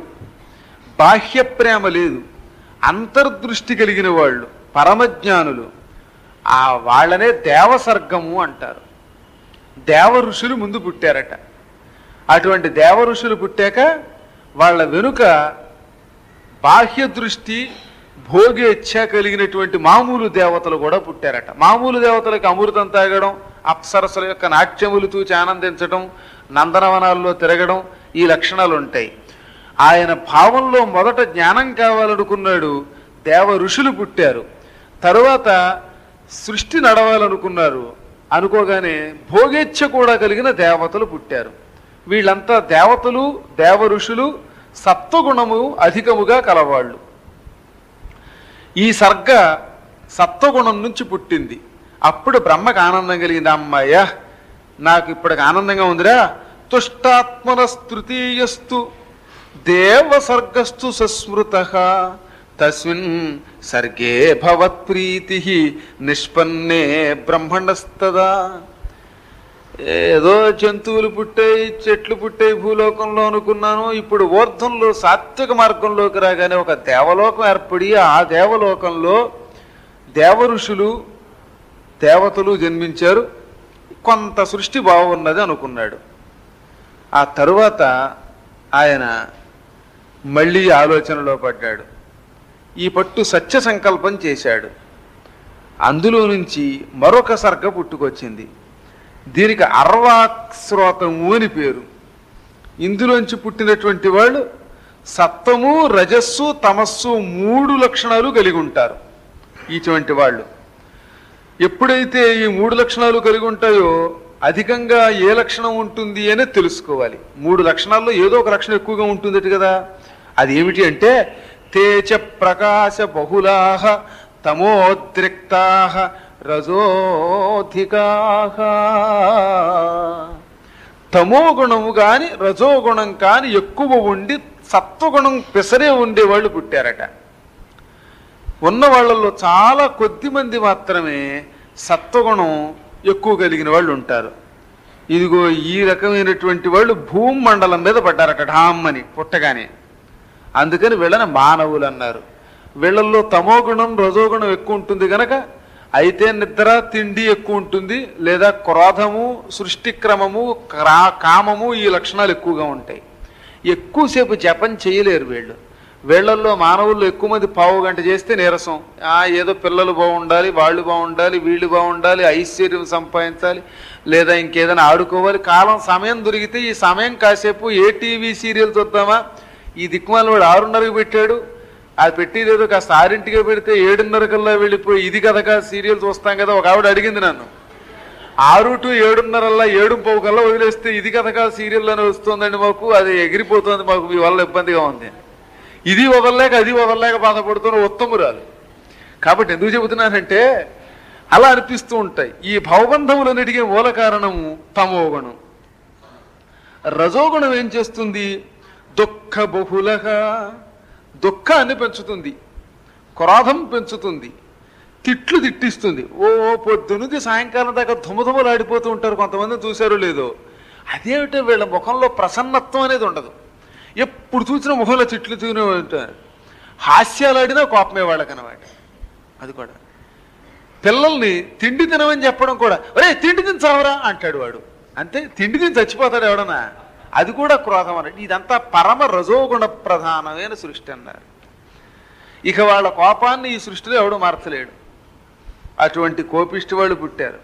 బాహ్య ప్రేమ లేదు అంతర్దృష్టి కలిగిన వాళ్ళు పరమజ్ఞానులు ఆ వాళ్ళనే దేవసర్గము అంటారు దేవ ఋషులు ముందు పుట్టారట అటువంటి దేవ ఋషులు పుట్టాక వాళ్ళ వెనుక బాహ్య దృష్టి భోగేచ్ఛ కలిగినటువంటి మామూలు దేవతలు కూడా పుట్టారట మామూలు దేవతలకు అమృతం తాగడం అప్సరసల యొక్క నాట్యములు తూచి ఆనందించడం నందనవనాల్లో తిరగడం ఈ లక్షణాలు ఉంటాయి ఆయన భావంలో మొదట జ్ఞానం కావాలనుకున్నాడు దేవ ఋషులు పుట్టారు తరువాత సృష్టి నడవాలనుకున్నారు అనుకోగానే భోగేచ్ఛ కూడా కలిగిన దేవతలు పుట్టారు వీళ్ళంతా దేవతలు దేవ ఋషులు సత్వగుణము అధికముగా కలవాళ్ళు ఈ సర్గ సత్వగుణం నుంచి పుట్టింది అప్పుడు బ్రహ్మకు ఆనందం కలిగింది అమ్మాయ్య నాకు ఇప్పటికి ఆనందంగా ఉందిరా తుష్టాత్మన తృతీయస్తు దేవసర్గస్తు సస్మృత తస్మిన్ సర్గే భవత్ప్రీతి నిష్పన్నే బ్రహ్మణస్తదా ఏదో జంతువులు పుట్టాయి చెట్లు పుట్టాయి భూలోకంలో అనుకున్నాను ఇప్పుడు ఊర్ధ్వంలో సాత్విక మార్గంలోకి రాగానే ఒక దేవలోకం ఏర్పడి ఆ దేవలోకంలో దేవ ఋషులు దేవతలు జన్మించారు కొంత సృష్టి బాగున్నది అనుకున్నాడు ఆ తరువాత ఆయన మళ్ళీ ఆలోచనలో పడ్డాడు ఈ పట్టు సత్య సంకల్పం చేశాడు అందులో నుంచి మరొక సర్గ పుట్టుకొచ్చింది దీనికి అర్వాక్స్రోతము అని పేరు ఇందులోంచి పుట్టినటువంటి వాళ్ళు సత్వము రజస్సు తమస్సు మూడు లక్షణాలు కలిగి ఉంటారు ఇటువంటి వాళ్ళు ఎప్పుడైతే ఈ మూడు లక్షణాలు కలిగి ఉంటాయో అధికంగా ఏ లక్షణం ఉంటుంది అని తెలుసుకోవాలి మూడు లక్షణాల్లో ఏదో ఒక లక్షణం ఎక్కువగా ఉంటుంది కదా అది ఏమిటి అంటే తేజ ప్రకాశ బహుళాహ తమోద్రిక్తాహ రజోధికాహ తమో గుణము కాని రజోగుణం కాని ఎక్కువ ఉండి సత్వగుణం పెసరే ఉండేవాళ్ళు పుట్టారట ఉన్న వాళ్ళల్లో చాలా కొద్ది మంది మాత్రమే సత్వగుణం ఎక్కువ కలిగిన వాళ్ళు ఉంటారు ఇదిగో ఈ రకమైనటువంటి వాళ్ళు భూమండలం మీద పడ్డారట ఢామ్మని పుట్టగానే అందుకని వీళ్ళని మానవులు అన్నారు వీళ్ళల్లో తమో గుణం రజోగుణం ఎక్కువ ఉంటుంది గనక అయితే నిద్ర తిండి ఎక్కువ ఉంటుంది లేదా క్రోధము సృష్టి క్రమము క్రా- కామము ఈ లక్షణాలు ఎక్కువగా ఉంటాయి ఎక్కువసేపు జపం చేయలేరు వీళ్ళు వీళ్ళల్లో మానవుల్లో ఎక్కువ మంది పావు గంట చేస్తే నీరసం ఆ ఏదో పిల్లలు బాగుండాలి వాళ్ళు బాగుండాలి వీళ్ళు బాగుండాలి ఐశ్వర్యం సంపాదించాలి లేదా ఇంకేదైనా ఆడుకోవాలి కాలం సమయం దొరికితే ఈ సమయం కాసేపు ఏ టీవీ సీరియల్ చూద్దామా ఈ దిక్కుమాల వాడు ఆరున్నరకు పెట్టాడు అది పెట్టేదేదో కాస్త ఆరింటిగా పెడితే ఏడున్నర కల్లా వెళ్ళిపోయి ఇది కదగా సీరియల్ చూస్తాం కదా ఒక ఆవిడ అడిగింది నన్ను ఆరు టు ఏడున్నరల్లా ఏడు పోవు కల్లా వదిలేస్తే ఇది కథగా సీరియల్లోనే వస్తుందండి మాకు అది ఎగిరిపోతుంది మాకు మీ వల్ల ఇబ్బందిగా ఉంది ఇది వదలలేక అది వదలలేక బాధపడుతున్న ఉత్తమురాలు కాబట్టి ఎందుకు చెబుతున్నానంటే అలా అనిపిస్తూ ఉంటాయి ఈ భవబంధములన్నిటికీ మూల కారణము తమోగుణం రజోగుణం ఏం చేస్తుంది దుఃఖ బహుళగా దుఃఖాన్ని పెంచుతుంది క్రోధం పెంచుతుంది తిట్లు తిట్టిస్తుంది ఓ పొద్దునుంది సాయంకాలం దాకా ధుమధుమలాడిపోతూ ఉంటారు కొంతమంది చూశారో లేదో అదేమిటో వీళ్ళ ముఖంలో ప్రసన్నత్వం అనేది ఉండదు ఎప్పుడు చూసిన ముఖంలో తిట్లు తూనే ఉంటారు హాస్యాలాడినా కోపమే వాళ్ళకనమాట అది కూడా పిల్లల్ని తిండి తినమని చెప్పడం కూడా ఒరే తిండి తిని చావరా అంటాడు వాడు అంతే తిండి తిని చచ్చిపోతాడు ఎవడన్నా అది కూడా క్రోధం అన్నట్టు ఇదంతా పరమ రజోగుణ ప్రధానమైన సృష్టి అన్నారు ఇక వాళ్ళ కోపాన్ని ఈ సృష్టిలో ఎవడు మార్చలేడు అటువంటి కోపిష్టి వాళ్ళు పుట్టారు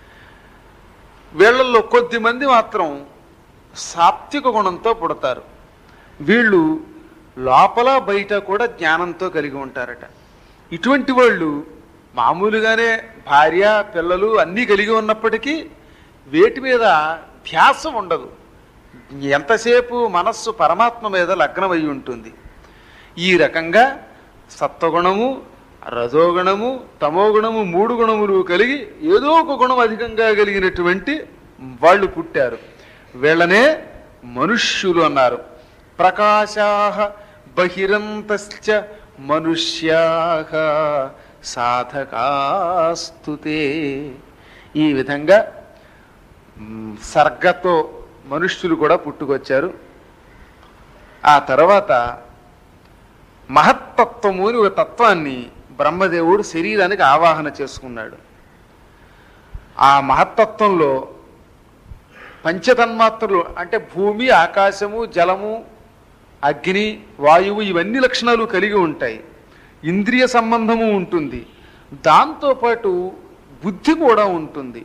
వీళ్ళల్లో కొద్ది మంది మాత్రం సాత్విక గుణంతో పుడతారు వీళ్ళు లోపల బయట కూడా జ్ఞానంతో కలిగి ఉంటారట ఇటువంటి వాళ్ళు మామూలుగానే భార్య పిల్లలు అన్నీ కలిగి ఉన్నప్పటికీ వేటి మీద ధ్యాస ఉండదు ఎంతసేపు మనస్సు పరమాత్మ మీద లగ్నమై ఉంటుంది ఈ రకంగా సత్వగుణము రజోగుణము తమోగుణము మూడు గుణములు కలిగి ఏదో ఒక గుణం అధికంగా కలిగినటువంటి వాళ్ళు పుట్టారు వీళ్ళనే మనుష్యులు అన్నారు ప్రకాశాహ బహిరంతశ్చ మనుష్యాహ సాధకాస్తుతే ఈ విధంగా మ్, సర్గతో మనుష్యులు కూడా పుట్టుకొచ్చారు ఆ తర్వాత మహత్తత్వము అని ఒక తత్వాన్ని బ్రహ్మదేవుడు శరీరానికి ఆవాహన చేసుకున్నాడు ఆ మహత్తత్వంలో పంచతన్మాత్రలు అంటే భూమి ఆకాశము జలము అగ్ని వాయువు ఇవన్నీ లక్షణాలు కలిగి ఉంటాయి ఇంద్రియ సంబంధము ఉంటుంది దాంతోపాటు బుద్ధి కూడా ఉంటుంది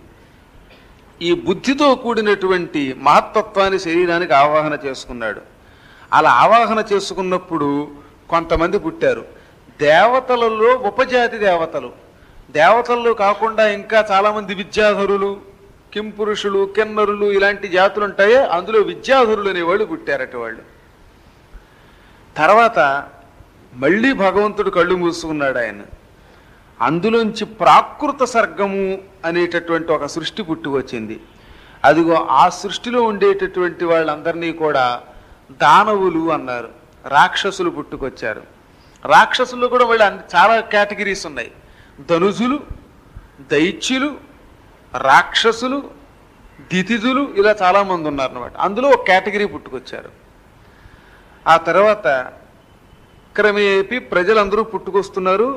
ఈ బుద్ధితో కూడినటువంటి మహత్తత్వాన్ని శరీరానికి ఆవాహన చేసుకున్నాడు అలా ఆవాహన చేసుకున్నప్పుడు కొంతమంది పుట్టారు దేవతలలో ఉపజాతి దేవతలు దేవతల్లో కాకుండా ఇంకా చాలామంది విద్యాధరులు కింపురుషులు కిన్నరులు ఇలాంటి జాతులు ఉంటాయో అందులో విద్యాధరులు అనేవాళ్ళు పుట్టారట వాళ్ళు తర్వాత మళ్ళీ భగవంతుడు కళ్ళు మూసుకున్నాడు ఆయన అందులోంచి ప్రాకృత సర్గము అనేటటువంటి ఒక సృష్టి పుట్టి వచ్చింది అదిగో ఆ సృష్టిలో ఉండేటటువంటి వాళ్ళందరినీ కూడా దానవులు అన్నారు రాక్షసులు పుట్టుకొచ్చారు రాక్షసుల్లో కూడా వాళ్ళు అన్ని- చాలా కేటగిరీస్ ఉన్నాయి ధనుజులు దైత్యులు రాక్షసులు దితిజులు ఇలా చాలామంది ఉన్నారు అనమాట అందులో ఒక కేటగిరీ పుట్టుకొచ్చారు ఆ తర్వాత క్రమేపీ ప్రజలందరూ పుట్టుకొస్తున్నారు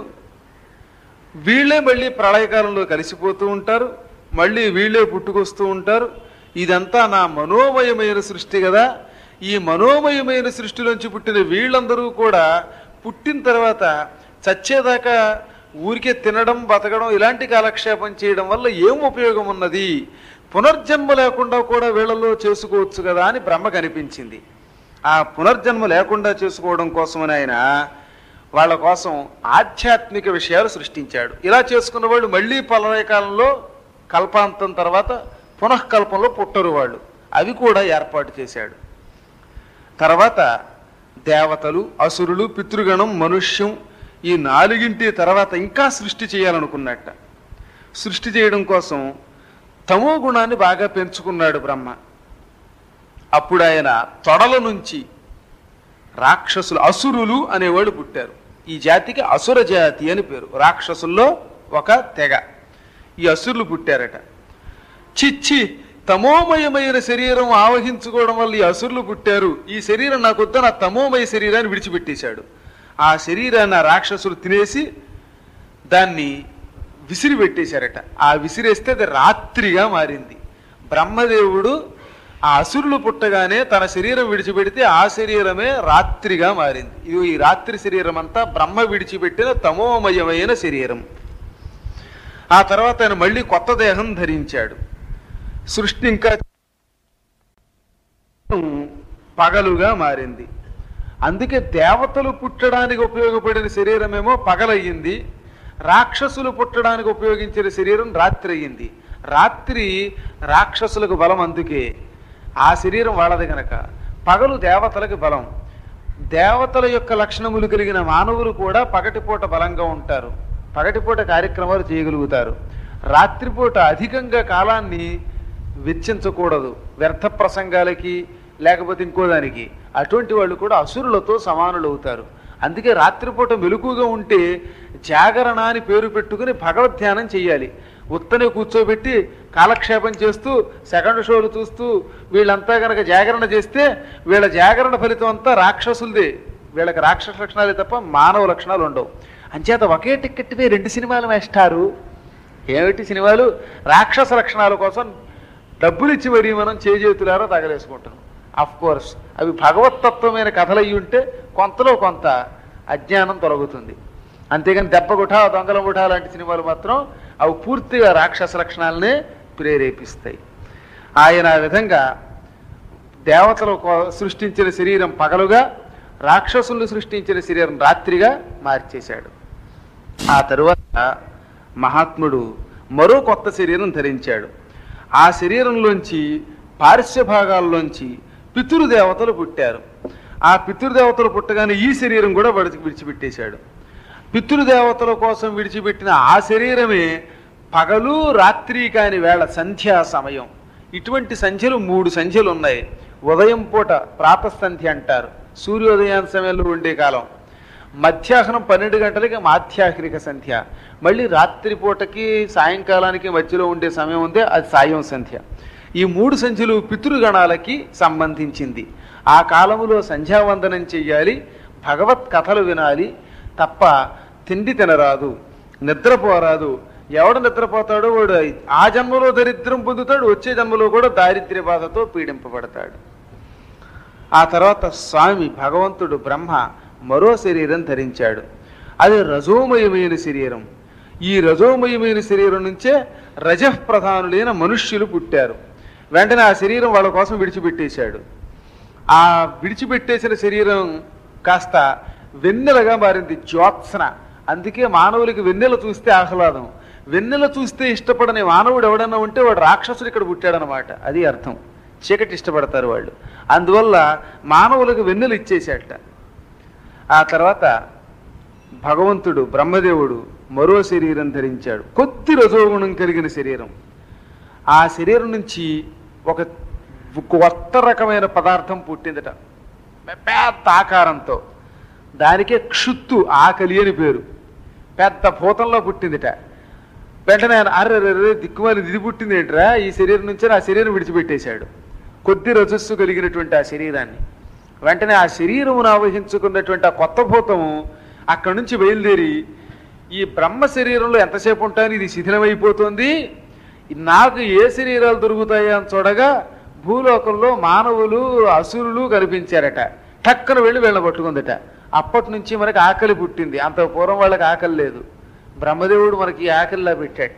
వీళ్ళే మళ్ళీ ప్రళయకాలంలో కలిసిపోతూ ఉంటారు మళ్ళీ వీళ్ళే పుట్టుకొస్తూ ఉంటారు ఇదంతా నా మనోమయమైన సృష్టి కదా ఈ మనోమయమైన సృష్టిలోంచి పుట్టిన వీళ్ళందరూ కూడా పుట్టిన తర్వాత చచ్చేదాకా ఊరికే తినడం బతకడం ఇలాంటి కాలక్షేపం చేయడం వల్ల ఏం ఉపయోగం ఉన్నది పునర్జన్మ లేకుండా కూడా వీళ్ళలో చేసుకోవచ్చు కదా అని బ్రహ్మ కనిపించింది ఆ పునర్జన్మ లేకుండా చేసుకోవడం కోసమని ఆయన వాళ్ళ కోసం ఆధ్యాత్మిక విషయాలు సృష్టించాడు ఇలా చేసుకున్న వాళ్ళు మళ్ళీ పలయకాలంలో కల్పాంతం తర్వాత పునఃకల్పంలో పుట్టరు వాళ్ళు అవి కూడా ఏర్పాటు చేశాడు తర్వాత దేవతలు అసురులు పితృగణం మనుష్యం ఈ నాలుగింటి తర్వాత ఇంకా సృష్టి చేయాలనుకున్నట్ట సృష్టి చేయడం కోసం తమో గుణాన్ని బాగా పెంచుకున్నాడు బ్రహ్మ అప్పుడు ఆయన తొడల నుంచి రాక్షసులు అసురులు అనేవాళ్ళు పుట్టారు ఈ జాతికి అసుర జాతి అని పేరు రాక్షసుల్లో ఒక తెగ ఈ అసురులు పుట్టారట చిచ్చి తమోమయమైన శరీరం ఆవహించుకోవడం వల్ల ఈ అసురులు పుట్టారు ఈ శరీరం నాకు వద్ద నా తమోమయ శరీరాన్ని విడిచిపెట్టేశాడు ఆ శరీరాన్ని ఆ రాక్షసులు తినేసి దాన్ని విసిరి పెట్టేశారట ఆ విసిరేస్తే అది రాత్రిగా మారింది బ్రహ్మదేవుడు ఆ అసురులు పుట్టగానే తన శరీరం విడిచిపెడితే ఆ శరీరమే రాత్రిగా మారింది ఇది ఈ రాత్రి శరీరం అంతా బ్రహ్మ విడిచిపెట్టిన తమోమయమైన శరీరం ఆ తర్వాత ఆయన మళ్ళీ కొత్త దేహం ధరించాడు సృష్టి ఇంకా పగలుగా మారింది అందుకే దేవతలు పుట్టడానికి ఉపయోగపడిన శరీరమేమో పగలయ్యింది రాక్షసులు పుట్టడానికి ఉపయోగించిన శరీరం రాత్రి అయ్యింది రాత్రి రాక్షసులకు బలం అందుకే ఆ శరీరం వాళ్ళది గనక పగలు దేవతలకు బలం దేవతల యొక్క లక్షణములు కలిగిన మానవులు కూడా పగటిపూట బలంగా ఉంటారు పగటిపూట కార్యక్రమాలు చేయగలుగుతారు రాత్రిపూట అధికంగా కాలాన్ని వెచ్చించకూడదు వ్యర్థ ప్రసంగాలకి లేకపోతే ఇంకో దానికి అటువంటి వాళ్ళు కూడా అసురులతో సమానులు అవుతారు అందుకే రాత్రిపూట మెలకుగా ఉంటే జాగరణ అని పేరు పెట్టుకుని భగవద్ ధ్యానం చెయ్యాలి ఉత్తనే కూర్చోబెట్టి కాలక్షేపం చేస్తూ సెకండ్ షోలు చూస్తూ వీళ్ళంతా కనుక జాగరణ చేస్తే వీళ్ళ జాగరణ ఫలితం అంతా రాక్షసులదే వీళ్ళకి రాక్షస లక్షణాలే తప్ప మానవ లక్షణాలు ఉండవు అంచేత ఒకే టిక్కెట్వే రెండు సినిమాలు వేస్తారు ఏమిటి సినిమాలు రాక్షస లక్షణాల కోసం డబ్బులు ఇచ్చి మరీ మనం చేజేతులారో తగలేసుకుంటున్నాం అఫ్ కోర్స్ అవి భగవతత్వమైన కథలు అయ్యి ఉంటే కొంతలో కొంత అజ్ఞానం తొలగుతుంది అంతేగాని దెబ్బ గుఠ దొంగల గుఠ లాంటి సినిమాలు మాత్రం అవి పూర్తిగా రాక్షస లక్షణాలనే ప్రేరేపిస్తాయి ఆయన ఆ విధంగా దేవతలు కో- సృష్టించిన శరీరం పగలుగా రాక్షసులు సృష్టించిన శరీరం రాత్రిగా మార్చేశాడు ఆ తరువాత మహాత్ముడు మరో కొత్త శరీరం ధరించాడు ఆ శరీరంలోంచి పార్శ్వ భాగాల్లోంచి పితృదేవతలు పుట్టారు ఆ పితృదేవతలు పుట్టగానే ఈ శరీరం కూడా విడిచి విడిచిపెట్టేశాడు పితృదేవతల కోసం విడిచిపెట్టిన ఆ శరీరమే పగలు రాత్రి కాని వేళ సంధ్యా సమయం ఇటువంటి సంధ్యలు మూడు సంధ్యలు ఉన్నాయి ఉదయం పూట ప్రాతసంధ్య అంటారు సూర్యోదయాన్ సమయంలో ఉండే కాలం మధ్యాహ్నం పన్నెండు గంటలకి మాధ్యాహ్నిక సంధ్య మళ్ళీ రాత్రిపూటకి సాయంకాలానికి మధ్యలో ఉండే సమయం ఉందే అది సాయం సంధ్య ఈ మూడు సంధ్యలు పితృగణాలకి సంబంధించింది ఆ కాలములో సంధ్యావందనం చెయ్యాలి భగవత్ కథలు వినాలి తప్ప తిండి తినరాదు నిద్రపోరాదు ఎవడు నిద్రపోతాడో వాడు ఆ జన్మలో దరిద్రం పొందుతాడు వచ్చే జన్మలో కూడా దారిద్ర్య బాధతో పీడింపబడతాడు ఆ తర్వాత స్వామి భగవంతుడు బ్రహ్మ మరో శరీరం ధరించాడు అది రజోమయమైన శరీరం ఈ రజోమయమైన శరీరం నుంచే రజఃప్రధానులైన మనుష్యులు పుట్టారు వెంటనే ఆ శరీరం వాళ్ళ కోసం విడిచిపెట్టేశాడు ఆ విడిచిపెట్టేసిన శరీరం కాస్త వెన్నెలగా మారింది జ్యోత్సన అందుకే మానవులకి వెన్నెల చూస్తే ఆహ్లాదం వెన్నెల చూస్తే ఇష్టపడని మానవుడు ఎవడన్నా ఉంటే వాడు రాక్షసుడు ఇక్కడ పుట్టాడనమాట అది అర్థం చీకటి ఇష్టపడతారు వాళ్ళు అందువల్ల మానవులకు వెన్నెలు ఇచ్చేసేట ఆ తర్వాత భగవంతుడు బ్రహ్మదేవుడు మరో శరీరం ధరించాడు కొద్ది రజోగుణం కలిగిన శరీరం ఆ శరీరం నుంచి ఒక కొత్త రకమైన పదార్థం పుట్టిందట పెద్ద ఆకారంతో దానికే క్షుత్తు ఆకలి అని పేరు పెద్ద భూతంలో పుట్టిందిట వెంటనే ఆయన అర్రే అర్రే దిక్కుమాలి ఇది పుట్టింది ఏంట్రా ఈ శరీరం నుంచే ఆ శరీరం విడిచిపెట్టేశాడు కొద్ది రజస్సు కలిగినటువంటి ఆ శరీరాన్ని వెంటనే ఆ శరీరమును ఆవహించుకున్నటువంటి ఆ కొత్త భూతము అక్కడి నుంచి బయలుదేరి ఈ బ్రహ్మ శరీరంలో ఎంతసేపు ఉంటాను ఇది శిథిలమైపోతుంది నాకు ఏ శరీరాలు దొరుకుతాయి అని చూడగా భూలోకంలో మానవులు అసురులు కనిపించారట టక్కన వెళ్ళి వీళ్ళ పట్టుకుందట అప్పటి నుంచి మనకి ఆకలి పుట్టింది అంత పూర్వం వాళ్ళకి ఆకలి లేదు బ్రహ్మదేవుడు మనకి ఈ ఆకలిలా పెట్టాట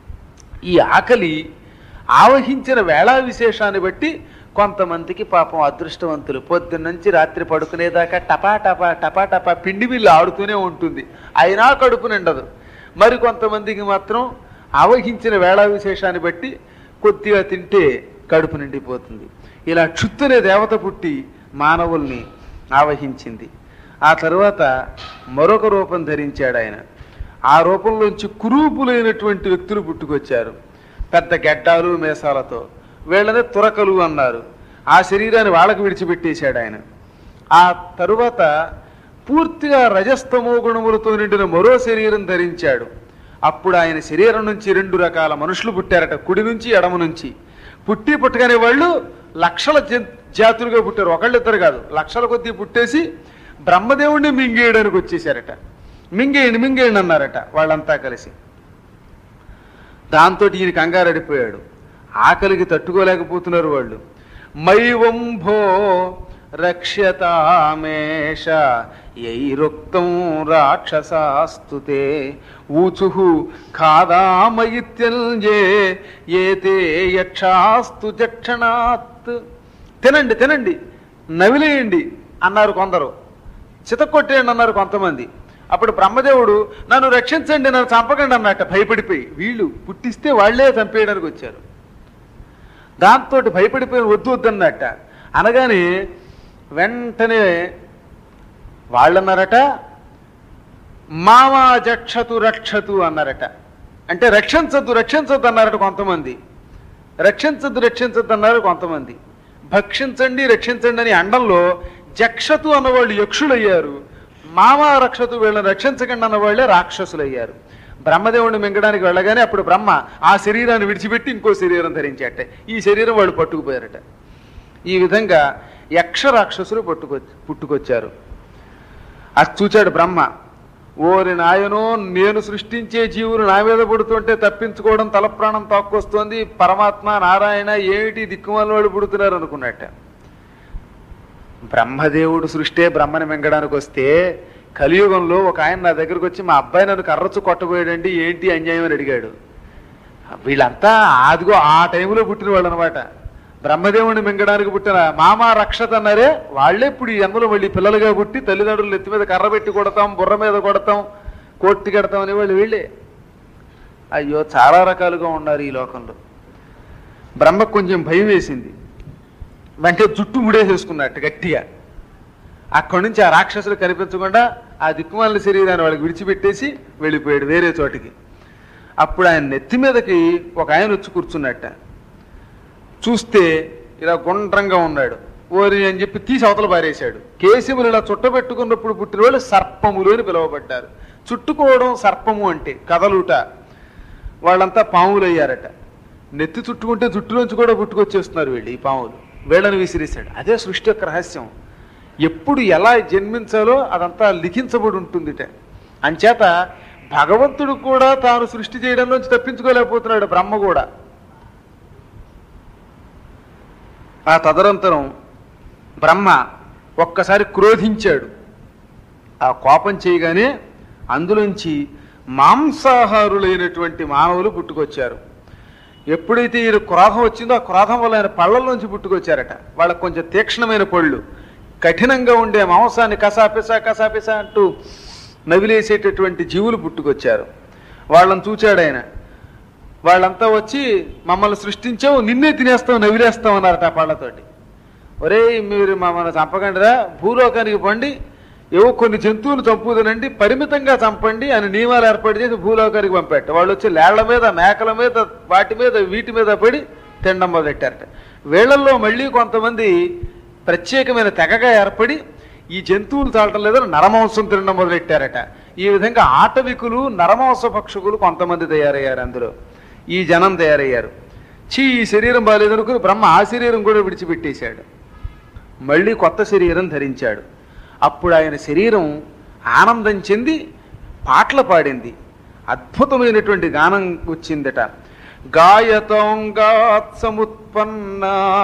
ఈ ఆకలి ఆవహించిన వేళా విశేషాన్ని బట్టి కొంతమందికి పాపం అదృష్టవంతులు పొద్దున్న నుంచి రాత్రి పడుకునేదాకా టపా టపా టపా టపా పిండి బిల్లు ఆడుతూనే ఉంటుంది అయినా కడుపు నిండదు మరి కొంతమందికి మాత్రం ఆవహించిన వేళా విశేషాన్ని బట్టి కొద్దిగా తింటే కడుపు నిండిపోతుంది ఇలా చుత్తనే దేవత పుట్టి మానవుల్ని ఆవహించింది ఆ తరువాత మరొక రూపం ధరించాడు ఆయన ఆ రూపంలోంచి కురూపులైనటువంటి వ్యక్తులు పుట్టుకొచ్చారు పెద్ద గెడ్డాలు మేసాలతో వీళ్ళనే తురకలు అన్నారు ఆ శరీరాన్ని వాళ్ళకు విడిచిపెట్టేశాడు ఆయన ఆ తరువాత పూర్తిగా రజస్తమో గుణములతో నిండిన మరో శరీరం ధరించాడు అప్పుడు ఆయన శరీరం నుంచి రెండు రకాల మనుషులు పుట్టారట కుడి నుంచి ఎడమ నుంచి పుట్టి పుట్టగానే వాళ్ళు లక్షల జన్- జాతులుగా పుట్టారు ఒకళ్ళిద్దరు కాదు లక్షల కొద్దీ పుట్టేసి బ్రహ్మదేవుడిని మింగేయడానికి వచ్చేసారట మింగేయండి మింగేయండి అన్నారట వాళ్ళంతా కలిసి దాంతో ఈయన కంగారడిపోయాడు ఆకలికి తట్టుకోలేకపోతున్నారు వాళ్ళు మైవంభో రక్ష్యతామేష యైరుక్తం రాక్షసాస్తుతే ఊచు ఖాదామయిత్యల్యే ఏతే యక్షాస్తు జక్షణాత్ తినండి తినండి నవిలేయండి అన్నారు కొందరు చితకొట్టేయండి అన్నారు కొంతమంది అప్పుడు బ్రహ్మదేవుడు నన్ను రక్షించండి నన్ను చంపకండి అన్నట్ట భయపడిపోయి వీళ్ళు పుట్టిస్తే వాళ్లే చంపేయడానికి వచ్చారు దాంతో భయపడిపోయి వద్దు వద్దన్నట్ట అనగానే వెంటనే వాళ్ళన్నారట మామా జక్షతు రక్షతు అన్నారట అంటే రక్షించద్దు రక్షించద్దు అన్నారట కొంతమంది రక్షించద్దు రక్షించద్దు అన్నారు కొంతమంది భక్షించండి రక్షించండి అని అండంలో జక్షతు అన్నవాళ్ళు యక్షులయ్యారు మామా రక్షతు వీళ్ళని రక్షించకండి అన్నవాళ్ళే రాక్షసులయ్యారు బ్రహ్మదేవుడిని మింగడానికి వెళ్ళగానే అప్పుడు బ్రహ్మ ఆ శరీరాన్ని విడిచిపెట్టి ఇంకో శరీరం ధరించాట ఈ శరీరం వాళ్ళు పట్టుకుపోయారట ఈ విధంగా యక్ష రాక్షసులు పట్టుకొ పుట్టుకొచ్చారు అది చూచాడు బ్రహ్మ ఓరి నాయనో నేను సృష్టించే జీవులు నా మీద పుడుతుంటే తప్పించుకోవడం తల ప్రాణం తాక్కొస్తోంది పరమాత్మ నారాయణ ఏమిటి దిక్కుమాల వాడు పుడుతున్నారు అనుకున్నట్ట బ్రహ్మదేవుడు సృష్టే బ్రహ్మని మింగడానికి వస్తే కలియుగంలో ఒక ఆయన నా దగ్గరకు వచ్చి మా అబ్బాయి నన్ను కర్రచ్చు కొట్టబోయాడండి ఏంటి అన్యాయం అని అడిగాడు వీళ్ళంతా ఆదిగో ఆ టైంలో పుట్టిన వాళ్ళు అనమాట బ్రహ్మదేవుడిని మింగడానికి పుట్టిన మామ రక్షత అన్నారే వాళ్ళే ఇప్పుడు ఈ జన్మలో మళ్ళీ పిల్లలుగా పుట్టి తల్లిదండ్రులు ఎత్తి మీద కర్ర పెట్టి కొడతాం బుర్ర మీద కొడతాం కోట్టి కడతాం అనేవాళ్ళు వీళ్ళే అయ్యో చాలా రకాలుగా ఉన్నారు ఈ లోకంలో బ్రహ్మకు కొంచెం భయం వేసింది వెంటనే జుట్టు ముడేసేసుకున్నట్టు గట్టిగా అక్కడి నుంచి ఆ రాక్షసులు కనిపించకుండా ఆ దిక్కుమాలిన శరీరాన్ని వాళ్ళకి విడిచిపెట్టేసి వెళ్ళిపోయాడు వేరే చోటికి అప్పుడు ఆయన నెత్తి మీదకి ఒక ఆయన వచ్చి కూర్చున్నట్ట చూస్తే ఇలా గుండ్రంగా ఉన్నాడు ఓరి అని చెప్పి తీసి అవతల పారేశాడు కేశములు ఇలా చుట్టబెట్టుకున్నప్పుడు పుట్టిన వాళ్ళు సర్పములు అని పిలువబడ్డారు చుట్టుకోవడం సర్పము అంటే కదలుట వాళ్ళంతా పాములు అయ్యారట నెత్తి చుట్టుకుంటే జుట్టులోంచి కూడా పుట్టుకొచ్చేస్తున్నారు వీళ్ళు ఈ పాములు వీళ్ళని విసిరేశాడు అదే సృష్టి యొక్క రహస్యం ఎప్పుడు ఎలా జన్మించాలో అదంతా లిఖించబడి ఉంటుందిట అంచేత భగవంతుడు కూడా తాను సృష్టి చేయడంలోంచి తప్పించుకోలేకపోతున్నాడు బ్రహ్మ కూడా ఆ తదనంతరం బ్రహ్మ ఒక్కసారి క్రోధించాడు ఆ కోపం చేయగానే అందులోంచి మాంసాహారులైనటువంటి మానవులు పుట్టుకొచ్చారు ఎప్పుడైతే ఈయన క్రోధం వచ్చిందో ఆ క్రోధం వల్ల ఆయన పళ్ళల్లోంచి పుట్టుకొచ్చారట వాళ్ళకి కొంచెం తీక్షణమైన పళ్ళు కఠినంగా ఉండే మాంసాన్ని కసాపిసా కసాపిసా అంటూ నవిలేసేటటువంటి జీవులు పుట్టుకొచ్చారు వాళ్ళని చూచాడు ఆయన వాళ్ళంతా వచ్చి మమ్మల్ని సృష్టించావు నిన్నే తినేస్తాం నవిలేస్తాం అన్నారట ఆ పళ్ళతోటి ఒరేయ్ మీరు మమ్మల్ని చంపకండిరా భూలోకానికి పండి ఏవో కొన్ని జంతువులు చంపుదనండి పరిమితంగా చంపండి అని నియమాలు ఏర్పాటు చేసి భూలోకానికి పంపెట్ట వాళ్ళు వచ్చి లేళ్ల మీద మేకల మీద వాటి మీద వీటి మీద పడి తినడం మొదలెట్టారట వీళ్ళల్లో మళ్ళీ కొంతమంది ప్రత్యేకమైన తెగగా ఏర్పడి ఈ జంతువులు తాడటం లేదని నరమాంసం తినడం మొదలెట్టారట ఈ విధంగా ఆటవికులు నరమాంస భక్షకులు కొంతమంది తయారయ్యారు అందులో ఈ జనం తయారయ్యారు చీ ఈ శరీరం బాగాలేదనుకుని బ్రహ్మ ఆ శరీరం కూడా విడిచిపెట్టేశాడు మళ్ళీ కొత్త శరీరం ధరించాడు అప్పుడు ఆయన శరీరం ఆనందం చెంది పాటలు పాడింది అద్భుతమైనటువంటి గానం వచ్చిందట గాయతోంగాత్ సముత్పన్న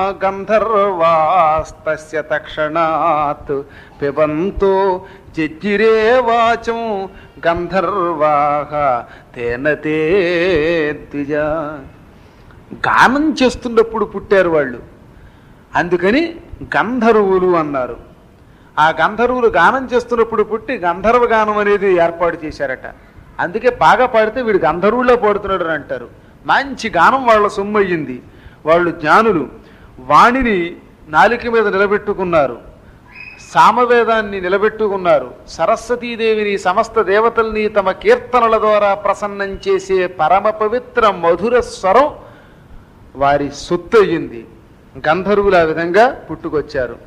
గంధర్వాస్తస్య తక్షణాత్ పిబంతో జజ్జిరే వాచం గంధర్వాహ తేనతే ద్విజ గానం చేస్తున్నప్పుడు పుట్టారు వాళ్ళు అందుకని గంధర్వులు అన్నారు ఆ గంధర్వులు గానం చేస్తున్నప్పుడు పుట్టి గంధర్వ గానం అనేది ఏర్పాటు చేశారట అందుకే బాగా పాడితే వీడు గంధర్వుల్లో పాడుతున్నాడు అని అంటారు మంచి గానం వాళ్ళ సొమ్ము అయ్యింది వాళ్ళు జ్ఞానులు వాణిని నాలిక మీద నిలబెట్టుకున్నారు సామవేదాన్ని నిలబెట్టుకున్నారు సరస్వతీదేవిని సమస్త దేవతల్ని తమ కీర్తనల ద్వారా ప్రసన్నం చేసే పరమ పవిత్ర మధుర స్వరం వారి సొత్తు అయ్యింది గంధర్వులు ఆ విధంగా పుట్టుకొచ్చారు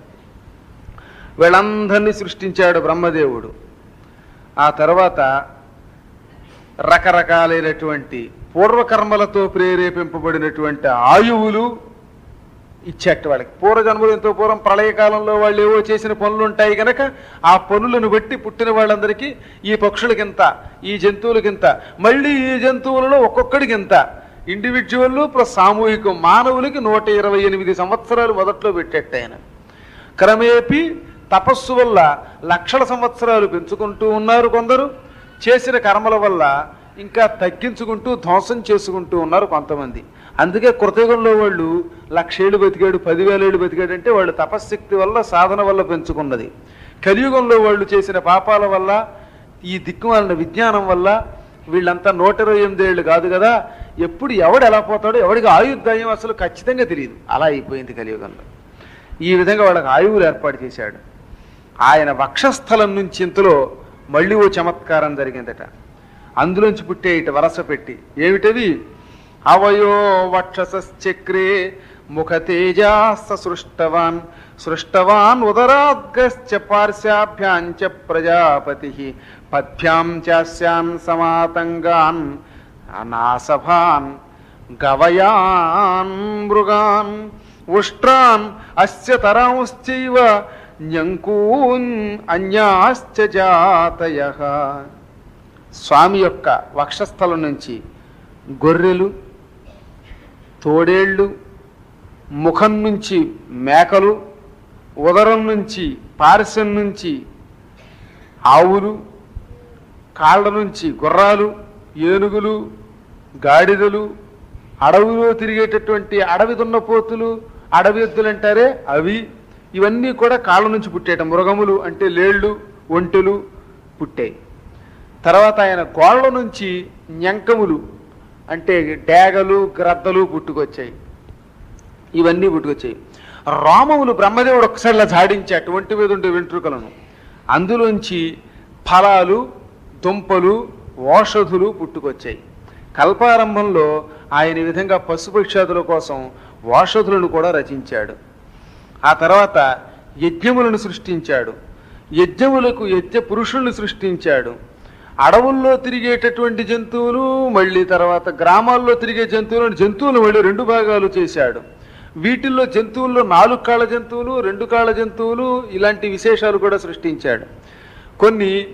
వీళ్ళందరినీ సృష్టించాడు బ్రహ్మదేవుడు ఆ తర్వాత రకరకాలైనటువంటి పూర్వకర్మలతో ప్రేరేపింపబడినటువంటి ఆయువులు ఇచ్చేట వాళ్ళకి పూర్వజన్మలు ఎంతో పూర్వం ప్రళయకాలంలో వాళ్ళు ఏవో చేసిన పనులు ఉంటాయి కనుక ఆ పనులను బట్టి పుట్టిన వాళ్ళందరికీ ఈ పక్షులకింత ఈ జంతువులకింత మళ్ళీ ఈ జంతువులలో ఒక్కొక్కడికింత ఇండివిజువల్ ప్లస్ సామూహికం మానవులకి నూట ఇరవై ఎనిమిది సంవత్సరాలు మొదట్లో పెట్టేట ఆయన క్రమేపీ తపస్సు వల్ల లక్షల సంవత్సరాలు పెంచుకుంటూ ఉన్నారు కొందరు చేసిన కర్మల వల్ల ఇంకా తగ్గించుకుంటూ ధ్వంసం చేసుకుంటూ ఉన్నారు కొంతమంది అందుకే కృతయుగంలో వాళ్ళు లక్షేళ్ళు బతికాడు పదివేల ఏళ్ళు బతికాడు అంటే వాళ్ళు తపశ్శక్తి వల్ల సాధన వల్ల పెంచుకున్నది కలియుగంలో వాళ్ళు చేసిన పాపాల వల్ల ఈ దిక్కుమాలిన విజ్ఞానం వల్ల వీళ్ళంతా నూట ఇరవై ఎనిమిది ఏళ్ళు కాదు కదా ఎప్పుడు ఎవడు ఎలా పోతాడో ఎవడికి ఆయుర్దాయం అసలు ఖచ్చితంగా తెలియదు అలా అయిపోయింది కలియుగంలో ఈ విధంగా వాళ్ళకి ఆయువులు ఏర్పాటు చేశాడు ఆయన వక్షస్థలం నుంచి ఇంతలో మళ్ళీ ఓ చమత్కారం జరిగిందట అందులోంచి పుట్టే ఇటు వరస పెట్టి ఏమిటది అవయో వక్షసశ్చక్రే ముఖ తేజాస్స సృష్టవాన్ సృష్టవాన్ ఉదరాగ్రశ్చ పార్శ్వాభ్యాంచ ప్రజాపతి పద్భ్యాం చాస్యాన్ సమాతంగాన్ అనాసభాన్ గవయాన్ మృగాన్ ఉష్ట్రాన్ అస్య తరాంశ్చైవ న్యంకూన్ అన్యాశ్చ జాతయ స్వామి యొక్క వక్షస్థలం నుంచి గొర్రెలు తోడేళ్ళు ముఖం నుంచి మేకలు ఉదరం నుంచి పార్శ్వం నుంచి ఆవులు కాళ్ళ నుంచి గుర్రాలు ఏనుగులు గాడిదలు అడవిలో తిరిగేటటువంటి అడవి దున్నపోతులు అడవి ఎద్దులు అంటారే అవి ఇవన్నీ కూడా కాళ్ళ నుంచి పుట్టేట మృగములు అంటే లేళ్ళు ఒంటెలు పుట్టాయి తర్వాత ఆయన గోళ్ళ నుంచి న్యంకములు అంటే డేగలు గ్రద్దలు పుట్టుకొచ్చాయి ఇవన్నీ పుట్టుకొచ్చాయి రామములు బ్రహ్మదేవుడు ఒక్కసారి ఇలా జాడించి అటువంటి మీద ఉండే వెంట్రుకలను అందులోంచి ఫలాలు దుంపలు ఓషధులు పుట్టుకొచ్చాయి కల్పారంభంలో ఆయన ఈ విధంగా పశుపక్షాదుల కోసం ఓషధులను కూడా రచించాడు ఆ తర్వాత యజ్ఞములను సృష్టించాడు యజ్ఞములకు యజ్ఞ పురుషుల్ని సృష్టించాడు అడవుల్లో తిరిగేటటువంటి జంతువులు మళ్ళీ తర్వాత గ్రామాల్లో తిరిగే జంతువులను జంతువులు మళ్ళీ రెండు భాగాలు చేశాడు వీటిల్లో జంతువుల్లో నాలుగు కాళ్ళ జంతువులు రెండు కాళ్ళ జంతువులు ఇలాంటి విశేషాలు కూడా సృష్టించాడు కొన్ని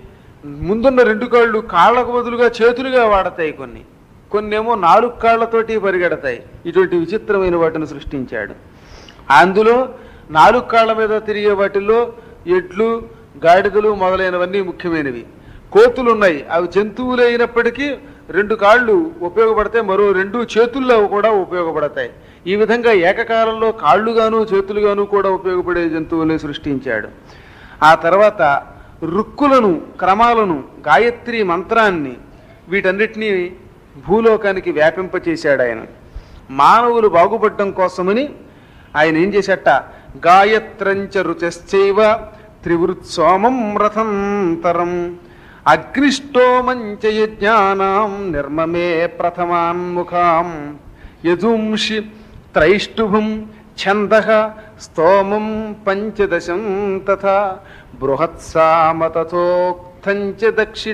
ముందున్న రెండు కాళ్ళు కాళ్ళకు బదులుగా చేతులుగా వాడతాయి కొన్ని కొన్నేమో నాలుగు కాళ్ళతోటి పరిగెడతాయి ఇటువంటి విచిత్రమైన వాటిని సృష్టించాడు అందులో నాలుగు కాళ్ళ మీద తిరిగే వాటిల్లో ఎడ్లు గాడిదలు మొదలైనవన్నీ ముఖ్యమైనవి కోతులు ఉన్నాయి అవి జంతువులు అయినప్పటికీ రెండు కాళ్ళు ఉపయోగపడతాయి మరో రెండు చేతుల్లో కూడా ఉపయోగపడతాయి ఈ విధంగా ఏకకాలంలో కాళ్ళుగాను చేతులుగాను కూడా ఉపయోగపడే జంతువుల్ని సృష్టించాడు ఆ తర్వాత రుక్కులను క్రమాలను గాయత్రి మంత్రాన్ని వీటన్నిటినీ భూలోకానికి వ్యాపింపచేశాడు ఆయన మానవులు బాగుపడటం కోసమని ఆయన ఏం చేశాట గాయత్రంచ రుచశ్చైవ త్రివృత్సోమం రథంతరం అగ్నిష్టోమంచ యజ్ఞానాం నిర్మమే ప్రథమాన్ముఖాం యజుంషి త్రైష్టుభం ఛంద స్తోమం పంచదశం తథా బృహత్సామ తథోక్తం చ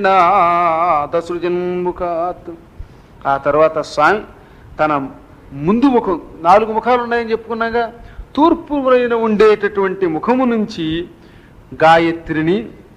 దక్షిణాదసృజన్ముఖాత్ ఆ తర్వాత స్వామి తన ముందు ముఖం నాలుగు ముఖాలు ఉన్నాయని చెప్పుకున్నాగా తూర్పు వైన ఉండేటటువంటి ముఖము నుంచి గాయత్రిని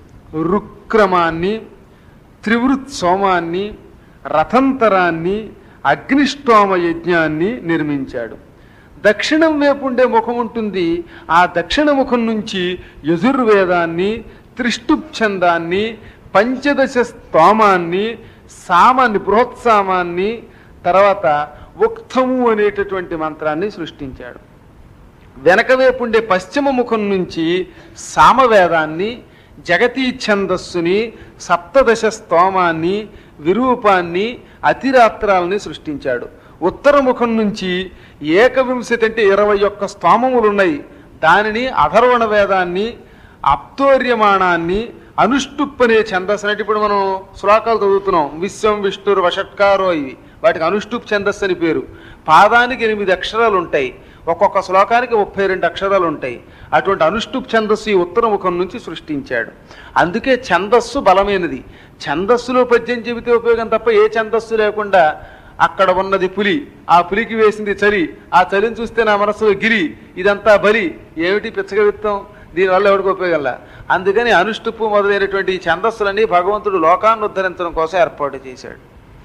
రుక్రమాన్ని త్రివృత్ సోమాన్ని రథంతరాన్ని అగ్నిష్టోమ యజ్ఞాన్ని నిర్మించాడు దక్షిణం వైపు ఉండే ముఖం ఉంటుంది ఆ దక్షిణ ముఖం నుంచి యజుర్వేదాన్ని త్రిష్టుఛందాన్ని పంచదశ స్తోమాన్ని సామాన్ని బృహత్సామాన్ని తర్వాత ఉక్తము అనేటటువంటి మంత్రాన్ని సృష్టించాడు వెనక వైపు ఉండే పశ్చిమ ముఖం నుంచి సామవేదాన్ని జగతీ ఛందస్సుని సప్తదశ స్తోమాన్ని విరూపాన్ని అతిరాత్రాలని సృష్టించాడు ఉత్తర ముఖం నుంచి ఏకవింశతి అంటే ఇరవై ఒక్క స్తోమములు ఉన్నాయి దానిని అధర్వణ వేదాన్ని అప్తోర్యమాణాన్ని అనుష్టుప్ అనే ఛందస్సు అంటే ఇప్పుడు మనం శ్లోకాలు చదువుతున్నాం విశ్వం విష్ణురు వషట్కారో ఇవి వాటికి అనుష్టుప్ ఛందస్సు అని పేరు పాదానికి ఎనిమిది అక్షరాలు ఉంటాయి ఒక్కొక్క శ్లోకానికి ముప్పై రెండు అక్షరాలు ఉంటాయి అటువంటి అనుష్టుప్ ఛందస్సు ఈ ఉత్తర ముఖం నుంచి సృష్టించాడు అందుకే ఛందస్సు బలమైనది ఛందస్సులో పద్యం చెబితే ఉపయోగం తప్ప ఏ ఛందస్సు లేకుండా అక్కడ ఉన్నది పులి ఆ పులికి వేసింది చలి ఆ చలిని చూస్తే నా మనసులో గిరి ఇదంతా బలి ఏమిటి పిచ్చగవిత్తం దీనివల్ల ఎవరికి ఉపయోగంలా అందుకని అనుష్టుప్పు మొదలైనటువంటి ఈ ఛందస్సులన్నీ భగవంతుడు లోకాన్ని ఉద్ధరించడం కోసం ఏర్పాటు చేశాడు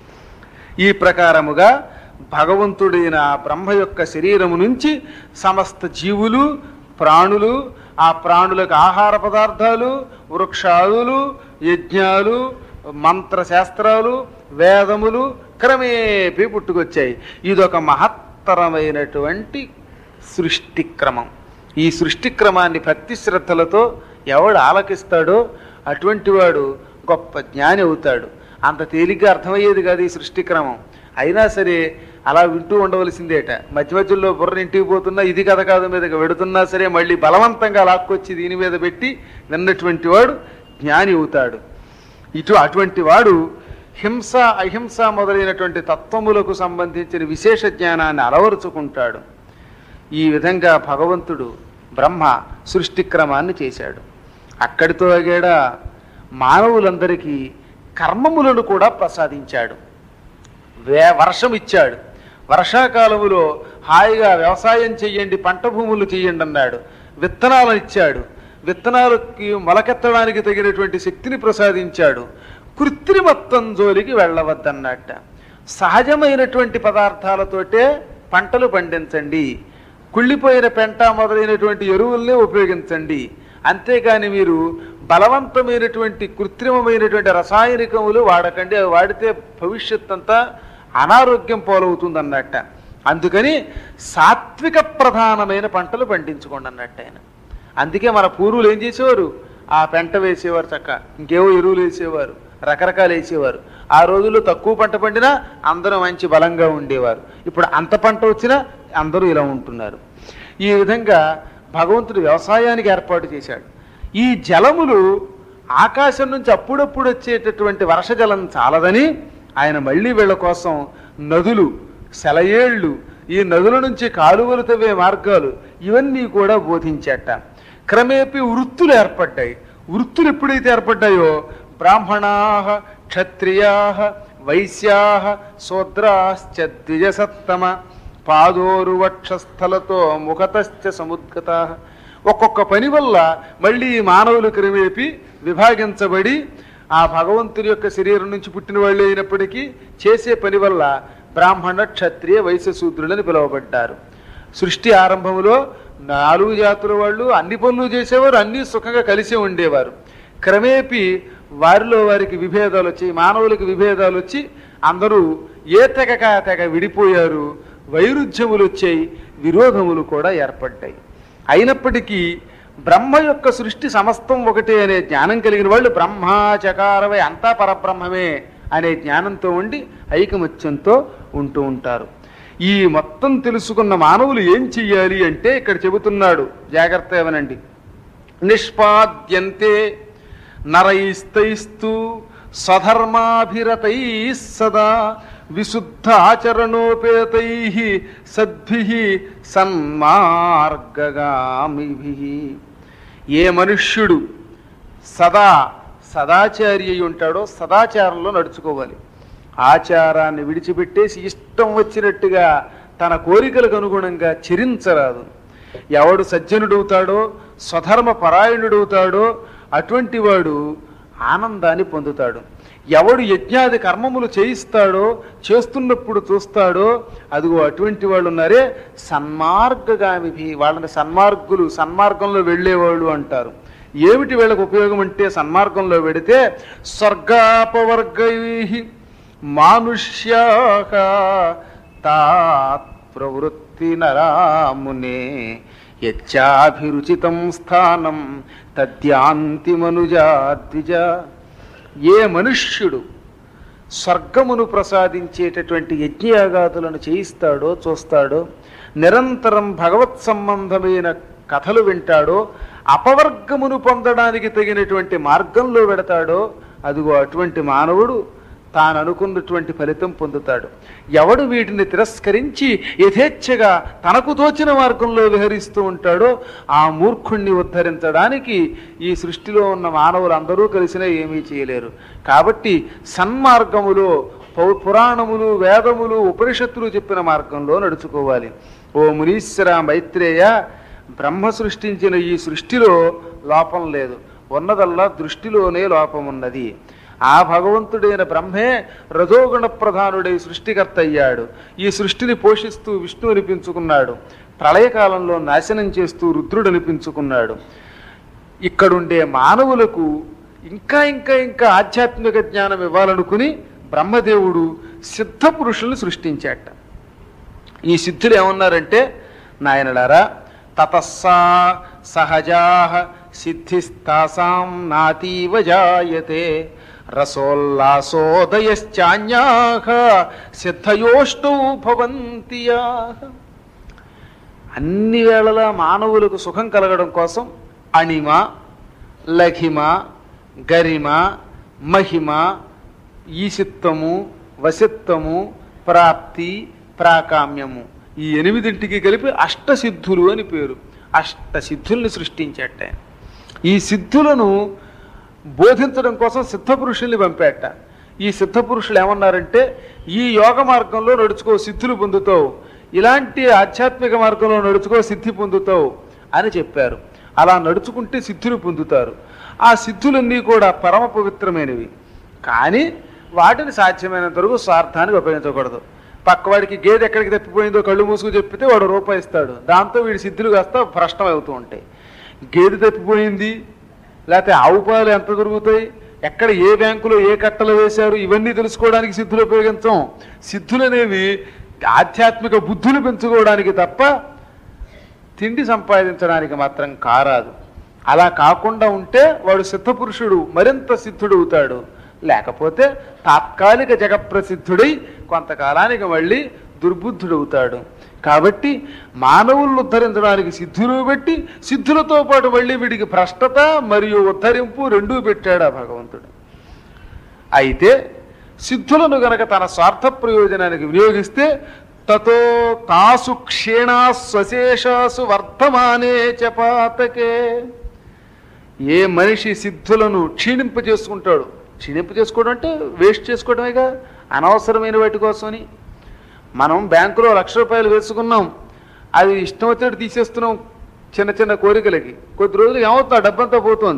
ఈ ప్రకారముగా భగవంతుడైన ఆ బ్రహ్మ యొక్క శరీరము నుంచి సమస్త జీవులు ప్రాణులు ఆ ప్రాణులకు ఆహార పదార్థాలు వృక్షాదులు యజ్ఞాలు మంత్రశాస్త్రాలు వేదములు క్రమేపీ పుట్టుకొచ్చాయి ఇదొక మహత్తరమైనటువంటి సృష్టి క్రమం ఈ సృష్టి క్రమాన్ని భక్తి శ్రద్ధలతో ఎవడు ఆలకిస్తాడో అటువంటి వాడు గొప్ప జ్ఞాని అవుతాడు అంత తేలిగ్గా అర్థమయ్యేది కాదు ఈ సృష్టి క్రమం అయినా సరే అలా వింటూ ఉండవలసిందేట మధ్య మధ్యలో బుర్ర ఇంటికి పోతున్నా ఇది కథ కాదు మీదకి వెడుతున్నా సరే మళ్ళీ బలవంతంగా లాక్కొచ్చి దీని మీద పెట్టి విన్నటువంటి వాడు జ్ఞాని అవుతాడు ఇటు అటువంటి వాడు హింస అహింస మొదలైనటువంటి తత్వములకు సంబంధించిన విశేష జ్ఞానాన్ని అలవరుచుకుంటాడు ఈ విధంగా భగవంతుడు బ్రహ్మ సృష్టి క్రమాన్ని చేశాడు అక్కడితో అగేడా మానవులందరికీ కర్మములను కూడా ప్రసాదించాడు వే వర్షం ఇచ్చాడు వర్షాకాలములో హాయిగా వ్యవసాయం చెయ్యండి పంట భూములు చెయ్యండి అన్నాడు విత్తనాలను ఇచ్చాడు విత్తనాలకి మొలకెత్తడానికి తగినటువంటి శక్తిని ప్రసాదించాడు కృత్రిమత్వం జోలికి వెళ్ళవద్దన్నట్ట సహజమైనటువంటి పదార్థాలతోటే పంటలు పండించండి కుళ్ళిపోయిన పెంట మొదలైనటువంటి ఎరువుల్ని ఉపయోగించండి అంతేకాని మీరు బలవంతమైనటువంటి కృత్రిమమైనటువంటి రసాయనికములు వాడకండి అవి వాడితే భవిష్యత్ అంతా అనారోగ్యం పోలవుతుంది అన్నట్ట అందుకని సాత్విక ప్రధానమైన పంటలు పండించుకోండి అన్నట్టు ఆయన అందుకే మన పూర్వులు ఏం చేసేవారు ఆ పెంట వేసేవారు చక్క ఇంకేవో ఎరువులు వేసేవారు రకరకాలు వేసేవారు ఆ రోజుల్లో తక్కువ పంట పండినా అందరూ మంచి బలంగా ఉండేవారు ఇప్పుడు అంత పంట వచ్చినా అందరూ ఇలా ఉంటున్నారు ఈ విధంగా భగవంతుడు వ్యవసాయానికి ఏర్పాటు చేశాడు ఈ జలములు ఆకాశం నుంచి అప్పుడప్పుడు వచ్చేటటువంటి వర్షజలం చాలదని ఆయన మళ్ళీ వీళ్ళ కోసం నదులు సెలయేళ్ళు ఈ నదుల నుంచి కాలువలు తవ్వే మార్గాలు ఇవన్నీ కూడా బోధించేట క్రమేపీ వృత్తులు ఏర్పడ్డాయి వృత్తులు ఎప్పుడైతే ఏర్పడ్డాయో బ్రాహ్మణా క్షత్రియా వైశ్యా శూద్రాశ్చ ద్విజసత్తమ పాదోరు వక్షస్థలతో ముఖతశ్చ సముద్గత ఒక్కొక్క పని వల్ల మళ్ళీ ఈ మానవులు క్రమేపి విభాగించబడి ఆ భగవంతుని యొక్క శరీరం నుంచి పుట్టిన వాళ్ళు అయినప్పటికీ చేసే పని వల్ల బ్రాహ్మణ క్షత్రియ వైశ్య శూద్రులని పిలువబడ్డారు సృష్టి ఆరంభంలో నాలుగు జాతుల వాళ్ళు అన్ని పనులు చేసేవారు అన్ని సుఖంగా కలిసే ఉండేవారు క్రమేపీ వారిలో వారికి విభేదాలు వచ్చి మానవులకు విభేదాలు వచ్చి అందరూ ఏ తెగక ఆ తెగ విడిపోయారు వైరుధ్యములు వచ్చాయి విరోధములు కూడా ఏర్పడ్డాయి అయినప్పటికీ బ్రహ్మ యొక్క సృష్టి సమస్తం ఒకటే అనే జ్ఞానం కలిగిన వాళ్ళు బ్రహ్మాచకారవై అంతా పరబ్రహ్మమే అనే జ్ఞానంతో ఉండి ఐకమత్యంతో ఉంటూ ఉంటారు ఈ మొత్తం తెలుసుకున్న మానవులు ఏం చెయ్యాలి అంటే ఇక్కడ చెబుతున్నాడు జాగ్రత్త ఏమనండి నిష్పాద్యంతే నరైస్తైస్తు స్వధర్మాభిరతై సదా విశుద్ధ ఆచరణోపేతై సద్భి సన్మార్గగామిభి ఏ మనుష్యుడు సదా సదాచారి అయి ఉంటాడో సదాచారంలో నడుచుకోవాలి ఆచారాన్ని విడిచిపెట్టేసి ఇష్టం వచ్చినట్టుగా తన కోరికలకు అనుగుణంగా చరించరాదు ఎవడు సజ్జనుడవుతాడో స్వధర్మ పరాయణుడవుతాడో అటువంటి వాడు ఆనందాన్ని పొందుతాడు ఎవడు యజ్ఞాది కర్మములు చేయిస్తాడో చేస్తున్నప్పుడు చూస్తాడో అదిగో అటువంటి వాళ్ళు ఉన్నారే సన్మార్గగామిభి వాళ్ళని సన్మార్గులు సన్మార్గంలో వెళ్ళేవాళ్ళు అంటారు ఏమిటి వీళ్ళకి ఉపయోగం అంటే సన్మార్గంలో వెడితే స్వర్గాపవర్గై మానుష్యాక తాత్ ప్రవృత్తి నరామునే యచ్చాభిరుచితం స్థానం తద్యాంతి మనుజాద్విజ ఏ మనుష్యుడు స్వర్గమును ప్రసాదించేటటువంటి యజ్ఞయాగాదులను చేయిస్తాడో చూస్తాడో నిరంతరం భగవత్ సంబంధమైన కథలు వింటాడో అపవర్గమును పొందడానికి తగినటువంటి మార్గంలో వెడతాడో అదిగో అటువంటి మానవుడు తాను అనుకున్నటువంటి ఫలితం పొందుతాడు ఎవడు వీటిని తిరస్కరించి యథేచ్ఛగా తనకు తోచిన మార్గంలో విహరిస్తూ ఉంటాడో ఆ మూర్ఖుణ్ణి ఉద్ధరించడానికి ఈ సృష్టిలో ఉన్న మానవులు అందరూ కలిసినా ఏమీ చేయలేరు కాబట్టి సన్మార్గములో పౌ- పురాణములు వేదములు ఉపనిషత్తులు చెప్పిన మార్గంలో నడుచుకోవాలి ఓ మునీశ్వర మైత్రేయ బ్రహ్మ సృష్టించిన ఈ సృష్టిలో లోపం లేదు ఉన్నదల్లా దృష్టిలోనే లోపం ఉన్నది ఆ భగవంతుడైన బ్రహ్మే రజోగుణ ప్రధానుడై సృష్టికర్త అయ్యాడు ఈ సృష్టిని పోషిస్తూ విష్ణు అనిపించుకున్నాడు ప్రళయకాలంలో నాశనం చేస్తూ రుద్రుడు అనిపించుకున్నాడు ఇక్కడుండే మానవులకు ఇంకా ఇంకా ఇంకా ఆధ్యాత్మిక జ్ఞానం ఇవ్వాలనుకుని బ్రహ్మదేవుడు సిద్ధ పురుషుల్ని సృష్టించాట ఈ సిద్ధులు ఏమన్నారంటే నాయనలారా తతస్సా సహజా సిద్ధిస్తాసాం నాతీవ జాయతే రసోల్లాసోదయశ్చాన్యా సిద్ధయోష్టౌ భవంతియా అన్ని వేళలా మానవులకు సుఖం కలగడం కోసం అణిమ లఘిమ గరిమ మహిమ ఈసిత్తము వసిత్తము ప్రాప్తి ప్రాకామ్యము ఈ ఎనిమిదింటికి కలిపి అష్టసిద్ధులు అని పేరు అష్టసిద్ధుల్ని సృష్టించట ఆయన. ఈ సిద్ధులను బోధించడం కోసం సిద్ధపురుషుల్ని పంపేట ఈ సిద్ధపురుషులు ఏమన్నారంటే ఈ యోగ మార్గంలో నడుచుకో సిద్ధులు పొందుతావు ఇలాంటి ఆధ్యాత్మిక మార్గంలో నడుచుకో సిద్ధి పొందుతావు అని చెప్పారు అలా నడుచుకుంటే సిద్ధులు పొందుతారు ఆ సిద్ధులన్నీ కూడా పరమ పవిత్రమైనవి కానీ వాటిని సాధ్యమైనంత వరకు స్వార్థానికి ఉపయోగించకూడదు పక్కవాడికి గేదె ఎక్కడికి తప్పిపోయిందో కళ్ళు మూసుకు చెప్పితే వాడు రూపాయి ఇస్తాడు దాంతో వీడి సిద్ధులు కాస్త భ్రష్టం అవుతూ ఉంటాయి గేదె తప్పిపోయింది లేకపోతే ఆవు పాలు ఎంత దొరుకుతాయి ఎక్కడ ఏ బ్యాంకులో ఏ కట్టలు వేశారు ఇవన్నీ తెలుసుకోవడానికి సిద్ధులు ఉపయోగించం సిద్ధులు అనేవి ఆధ్యాత్మిక బుద్ధులు పెంచుకోవడానికి తప్ప తిండి సంపాదించడానికి మాత్రం కారాదు అలా కాకుండా ఉంటే వాడు సిద్ధపురుషుడు మరింత సిద్ధుడు అవుతాడు లేకపోతే తాత్కాలిక జగప్రసిద్ధుడై కొంతకాలానికి మళ్ళీ దుర్బుద్ధుడవుతాడు కాబట్టి మానవులను ఉద్ధరించడానికి సిద్ధులు పెట్టి సిద్ధులతో పాటు మళ్ళీ వీడికి భ్రష్టత మరియు ఉద్ధరింపు రెండూ పెట్టాడు ఆ భగవంతుడు అయితే సిద్ధులను గనక తన స్వార్థ ప్రయోజనానికి వినియోగిస్తే తతో తాసు క్షీణా స్వశేషాసు వర్ధమానే చపాతకే ఏ మనిషి సిద్ధులను క్షీణింప చేసుకుంటాడు క్షీణింప చేసుకోవడం అంటే వేస్ట్ చేసుకోవడమేగా అనవసరమైన వాటి కోసమని మనం బ్యాంకులో లక్ష రూపాయలు వేసుకున్నాం అది ఇష్టం వచ్చినట్టు తీసేస్తున్నాం చిన్న చిన్న కోరికలకి కొద్ది రోజులు ఏమవుతుంది ఆ డబ్బంతా పోతుంది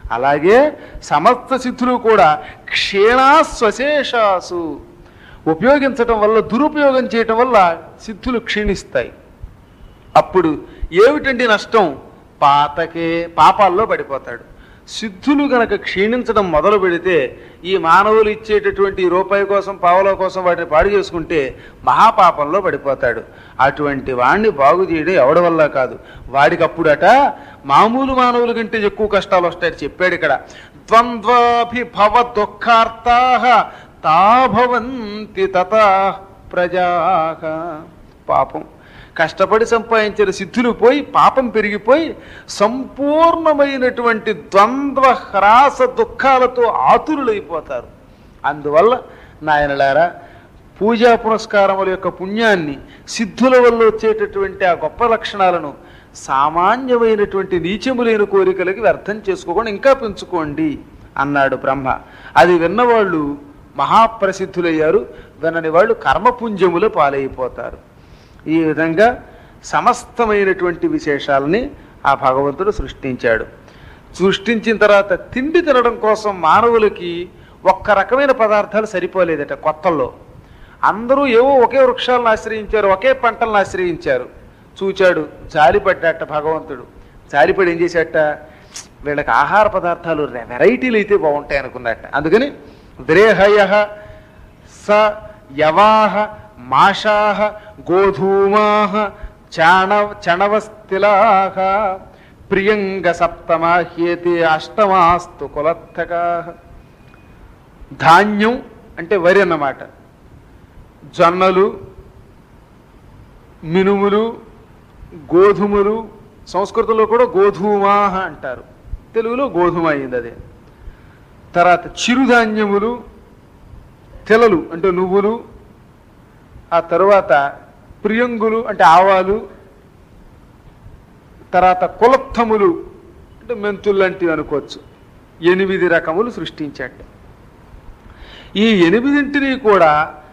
అలాగే సమస్త సిద్ధులు కూడా క్షీణాస్వశేషాసు ఉపయోగించటం వల్ల దురుపయోగం చేయటం వల్ల సిద్ధులు క్షీణిస్తాయి అప్పుడు ఏమిటండి నష్టం పాతకే పాపాల్లో పడిపోతాడు సిద్ధులు గనక క్షీణించడం మొదలు పెడితే ఈ మానవులు ఇచ్చేటటువంటి ఈ రూపాయి కోసం పావల కోసం వాటిని పాడు చేసుకుంటే మహాపాపంలో పడిపోతాడు అటువంటి వాణ్ణి బాగు చేయడం ఎవడి వల్ల కాదు వాడికి అప్పుడట మామూలు మానవుల కంటే ఎక్కువ కష్టాలు వస్తాయని చెప్పాడు ఇక్కడ ద్వంద్వాభిభవ దుఃఖార్తా తాభవంతి తథా ప్రజా పాపం కష్టపడి సంపాదించిన సిద్ధులు పోయి పాపం పెరిగిపోయి సంపూర్ణమైనటువంటి ద్వంద్వ హ్రాస దుఃఖాలతో ఆతురులైపోతారు అందువల్ల నాయనలారా పూజా పురస్కారముల యొక్క పుణ్యాన్ని సిద్ధుల వల్ల వచ్చేటటువంటి ఆ గొప్ప లక్షణాలను సామాన్యమైనటువంటి నీచములైన కోరికలకి వ్యర్థం చేసుకోకుండా ఇంకా పెంచుకోండి అన్నాడు బ్రహ్మ అది విన్నవాళ్ళు మహాప్రసిద్ధులయ్యారు వినని వాళ్ళు కర్మపుంజముల పాలైపోతారు ఈ విధంగా సమస్తమైనటువంటి విశేషాలని ఆ భగవంతుడు సృష్టించాడు సృష్టించిన తర్వాత తిండి తినడం కోసం మానవులకి ఒక్క రకమైన పదార్థాలు సరిపోలేదట కొత్తల్లో అందరూ ఏవో ఒకే వృక్షాలను ఆశ్రయించారు ఒకే పంటలను ఆశ్రయించారు చూచాడు జాలిపడ్డాట భగవంతుడు జాలిపడి ఏం చేశాట వీళ్ళకి ఆహార పదార్థాలు రె- వెరైటీలు అయితే బాగుంటాయి అనుకున్నట్ట అందుకని ద్రేహయ స యవాహ మాషాహ గోధూమాహ చాణ చణవస్థిలాహ ప్రియంగ సప్తమాహ్యేతి అష్టమాస్తు కులత్తకా ధాన్యం అంటే వరి అన్నమాట జొన్నలు మినుములు గోధుమలు సంస్కృతంలో కూడా గోధుమాహ అంటారు తెలుగులో గోధుమ అయింది అదే తర్వాత చిరుధాన్యములు తెలలు అంటే నువ్వులు ఆ తరువాత ప్రియంగులు అంటే ఆవాలు తర్వాత కులత్తములు అంటే మెంతులు లాంటివి అనుకోవచ్చు ఎనిమిది రకములు సృష్టించాడు ఈ ఎనిమిదింటిని కూడా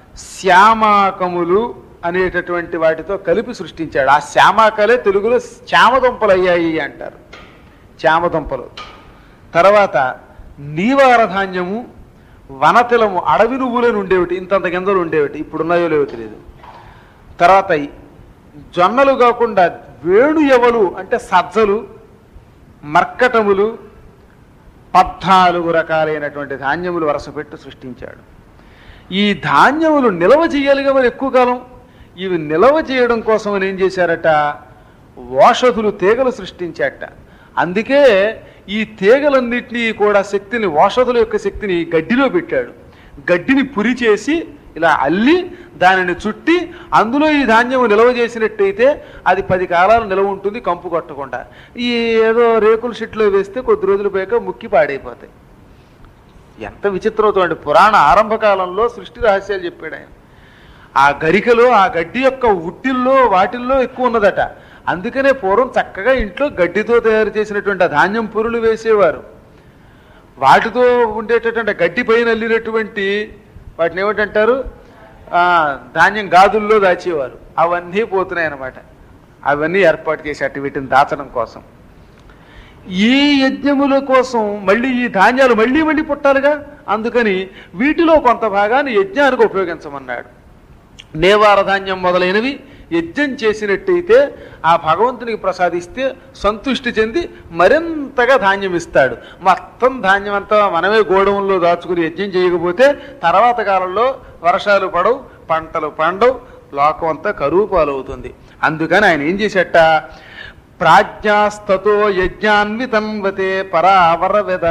శ్యామాకములు అనేటటువంటి వాటితో కలిపి సృష్టించాడు ఆ శ్యామాకలే తెలుగులో శ్యామదుంపలు అయ్యాయి అంటారు శ్యామదుంపలు తర్వాత నీవార ధాన్యము వనతిలము అడవి నువ్వులను ఉండేవిటి ఇంతంత గింజలు ఉండేవిటి ఇప్పుడు ఉన్నాయో లేవో తెలియదు తర్వాత ఈ జొన్నలు కాకుండా వేణు ఎవలు అంటే సజ్జలు మర్కటములు పద్నాలుగు రకాలైనటువంటి ధాన్యములు వరసపెట్టి సృష్టించాడు ఈ ధాన్యములు నిల్వ చేయాలిగా మరి ఎక్కువ కాలం ఇవి నిల్వ చేయడం కోసం అని ఏం చేశారట ఓషధులు తీగలు సృష్టించాట అందుకే ఈ తీగలన్నింటినీ కూడా శక్తిని ఓషధుల యొక్క శక్తిని గడ్డిలో పెట్టాడు గడ్డిని పురి చేసి ఇలా అల్లి దానిని చుట్టి అందులో ఈ ధాన్యం నిల్వ చేసినట్టయితే అది పది కాలాలు నిల్వ ఉంటుంది కంపు కొట్టకుండా ఈ ఏదో రేకుల షిట్లో వేస్తే కొద్ది రోజులు పోయాక ముక్కి పాడైపోతాయి ఎంత విచిత్రం చూడండి పురాణ ఆరంభ కాలంలో సృష్టి రహస్యాలు చెప్పాడు ఆయన ఆ గరికలో ఆ గడ్డి యొక్క ఉట్టిల్లో వాటిల్లో ఎక్కువ ఉన్నదట అందుకనే పూర్వం చక్కగా ఇంట్లో గడ్డితో తయారు చేసినటువంటి ఆ ధాన్యం పురులు వేసేవారు వాటితో ఉండేటటువంటి గడ్డి పైన అల్లినటువంటి వాటిని ఏమిటంటారు ఆ, ధాన్యం గాదుల్లో దాచేవారు అవన్నీ పోతున్నాయి అన్నమాట అవన్నీ ఏర్పాటు చేసేట వీటిని దాచడం కోసం ఈ యజ్ఞముల కోసం మళ్ళీ ఈ ధాన్యాలు మళ్ళీ మళ్ళీ పుట్టాలిగా అందుకని వీటిలో కొంత భాగాన్ని యజ్ఞానికి ఉపయోగించమన్నాడు నేవార ధాన్యం మొదలైనవి యజ్ఞం చేసినట్టయితే ఆ భగవంతునికి ప్రసాదిస్తే సంతుష్టి చెంది మరింతగా ధాన్యం ఇస్తాడు మొత్తం ధాన్యం అంతా మనమే గోడౌన్లో దాచుకుని యజ్ఞం చేయకపోతే తర్వాత కాలంలో వర్షాలు పడవు పంటలు పండవు లోకం అంతా కరువు పాలవుతుంది అందుకని ఆయన ఏం చేసేట ప్రాజ్ఞాస్తతో యజ్ఞాన్వితన్వతే పరావర విధ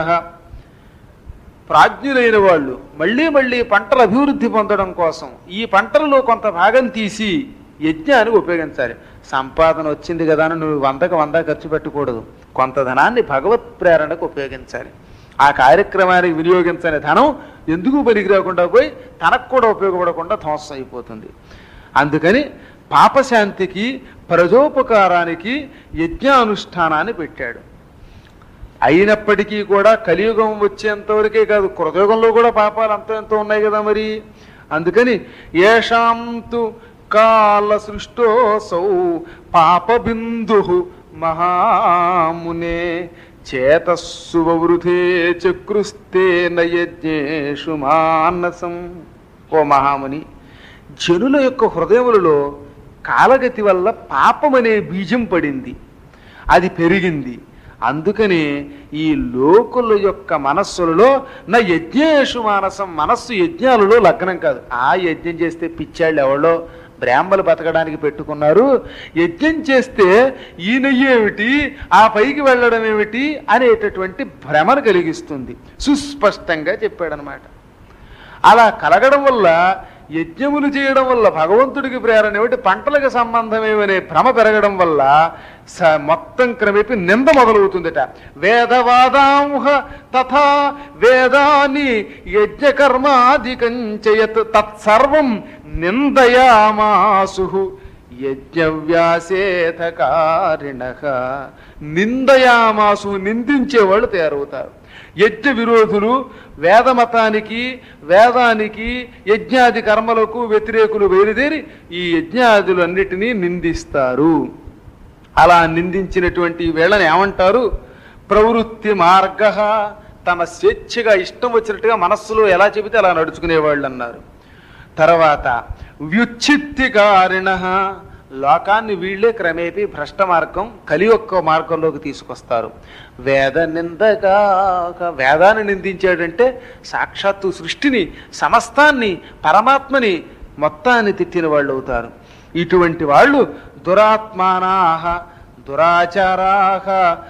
ప్రాజ్ఞులైన వాళ్ళు మళ్ళీ మళ్ళీ పంటల అభివృద్ధి పొందడం కోసం ఈ పంటలలో కొంత భాగం తీసి యజ్ఞానికి ఉపయోగించాలి సంపాదన వచ్చింది కదా అని నువ్వు వందకు వంద ఖర్చు పెట్టకూడదు కొంత ధనాన్ని భగవత్ ప్రేరణకు ఉపయోగించాలి ఆ కార్యక్రమానికి వినియోగించని ధనం ఎందుకు పనికి రాకుండా పోయి తనకు కూడా ఉపయోగపడకుండా ధ్వంసం అయిపోతుంది అందుకని పాపశాంతికి ప్రజోపకారానికి యజ్ఞానుష్ఠానాన్ని పెట్టాడు అయినప్పటికీ కూడా కలియుగం వచ్చేంతవరకే కాదు కృతయుగంలో కూడా పాపాలు అంత ఎంతో ఉన్నాయి కదా మరి అందుకని ఏషాంతు కాల సృష్టోసౌ పాపబిందు మహామునే చేతస్సు వృధే చక్రుస్తే నయజ్ఞేషు మానసం ఓ మహాముని జనుల యొక్క హృదయములలో కాలగతి వల్ల పాపమనే బీజం పడింది అది పెరిగింది అందుకనే ఈ లోకుల యొక్క మనస్సులలో నా యజ్ఞేషు మానసం మనస్సు యజ్ఞాలలో లగ్నం కాదు ఆ యజ్ఞం చేస్తే పిచ్చాళ్ళు ఎవరో బ్రాహ్మలు బతకడానికి పెట్టుకున్నారు యజ్ఞం చేస్తే ఈయన ఏమిటి ఆ పైకి వెళ్ళడం ఏమిటి అనేటటువంటి భ్రమను కలిగిస్తుంది సుస్పష్టంగా చెప్పాడనమాట అలా కలగడం వల్ల యజ్ఞములు చేయడం వల్ల భగవంతుడికి ప్రేరణ ఏమిటి పంటలకు సంబంధమేమనే భ్రమ పెరగడం వల్ల స మొత్తం క్రమేపి నింద మొదలవుతుందట వేదవాదాంహ తథా వేదాని యజ్ఞకర్మాధికం చేయత్ తత్సర్వం నిందయామాసు యజ్ఞవ్యాసేథకారిణ నిందయామాసు నిందించేవాళ్ళు తయారవుతారు యజ్ఞ విరోధులు వేదమతానికి వేదానికి యజ్ఞాది కర్మలకు వ్యతిరేకులు బయలుదేరి ఈ యజ్ఞాదులన్నిటినీ నిందిస్తారు అలా నిందించినటువంటి వేళని ఏమంటారు ప్రవృత్తి మార్గ తమ స్వేచ్ఛగా ఇష్టం వచ్చినట్టుగా మనస్సులో ఎలా చెబితే అలా నడుచుకునేవాళ్ళు అన్నారు తర్వాత వ్యుచ్ఛిత్తికారిణ లోకాన్ని వీళ్ళే క్రమేపీ భ్రష్ట మార్గం కలి యొక్క మార్గంలోకి తీసుకొస్తారు వేద నిందగాక వేదాన్ని నిందించాడంటే సాక్షాత్తు సృష్టిని సమస్తాన్ని పరమాత్మని మొత్తాన్ని తిట్టిన వాళ్ళు అవుతారు ఇటువంటి వాళ్ళు దురాత్మానాహ దురాచారాహ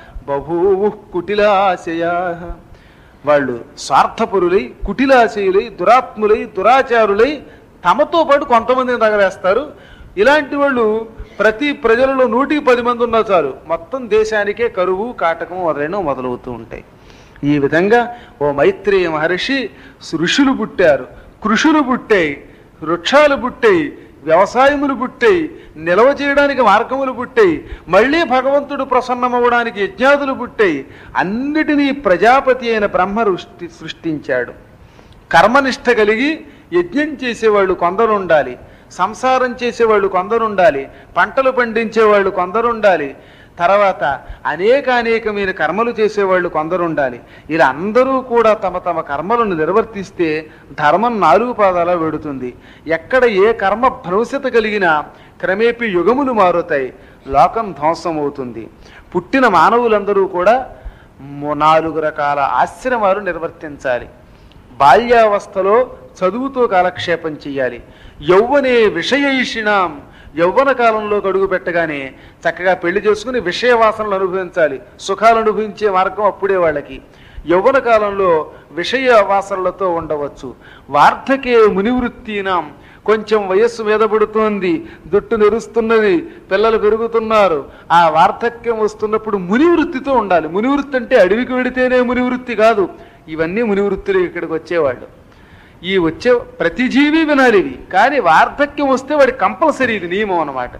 బభూవు కుటిలాశయా వాళ్ళు స్వార్థపరులై కుటిలాశయులై దురాత్ములై దురాచారులై తమతో పాటు కొంతమందిని తగలేస్తారు ఇలాంటి వాళ్ళు ప్రతి ప్రజలలో నూటికి పది మంది ఉన్నా చాలు మొత్తం దేశానికే కరువు కాటకం మొదలైనవి మొదలవుతూ ఉంటాయి ఈ విధంగా ఓ మైత్రేయ మహర్షి ఋషులు పుట్టారు కృషులు పుట్టాయి వృక్షాలు పుట్టాయి వ్యవసాయములు పుట్టాయి నిల్వ చేయడానికి మార్గములు పుట్టాయి మళ్ళీ భగవంతుడు ప్రసన్నమవడానికి యజ్ఞాదులు పుట్టాయి అన్నిటినీ ప్రజాపతి అయిన బ్రహ్మ సృష్టి సృష్టించాడు కర్మనిష్ట కలిగి యజ్ఞం చేసేవాళ్ళు కొందరు ఉండాలి సంసారం చేసేవాళ్ళు కొందరు ఉండాలి పంటలు పండించేవాళ్ళు కొందరు ఉండాలి తర్వాత అనేక అనేకమైన కర్మలు చేసేవాళ్ళు కొందరు ఉండాలి ఇలా అందరూ కూడా తమ తమ కర్మలను నిర్వర్తిస్తే ధర్మం నాలుగు పాదాల వెడుతుంది ఎక్కడ ఏ కర్మ భ్రంశత కలిగినా క్రమేపీ యుగములు మారుతాయి లోకం ధ్వంసం అవుతుంది పుట్టిన మానవులందరూ కూడా ము- నాలుగు రకాల ఆశ్రమాలు నిర్వర్తించాలి బాల్యావస్థలో చదువుతో కాలక్షేపం చెయ్యాలి యౌవనే విషయైషిణాం యౌవన కాలంలో అడుగు పెట్టగానే చక్కగా పెళ్లి చేసుకుని విషయ వాసనలు అనుభవించాలి సుఖాలు అనుభవించే మార్గం అప్పుడే వాళ్ళకి యౌవన కాలంలో విషయ వాసనలతో ఉండవచ్చు వార్ధకే మునివృత్తినాం కొంచెం వయస్సు మీద పడుతోంది జుట్టు నెరుస్తున్నది పిల్లలు పెరుగుతున్నారు ఆ వార్ధక్యం వస్తున్నప్పుడు మునివృత్తితో ఉండాలి మునివృత్తి అంటే అడవికి వెడితేనే మునివృత్తి కాదు ఇవన్నీ మునివృత్తులు ఇక్కడికి వచ్చేవాళ్ళు ఈ వచ్చే ప్రతి జీవి వినాలి ఇవి కానీ వార్ధక్యం వస్తే వాడి కంపల్సరీ ఇది నియమం అన్నమాట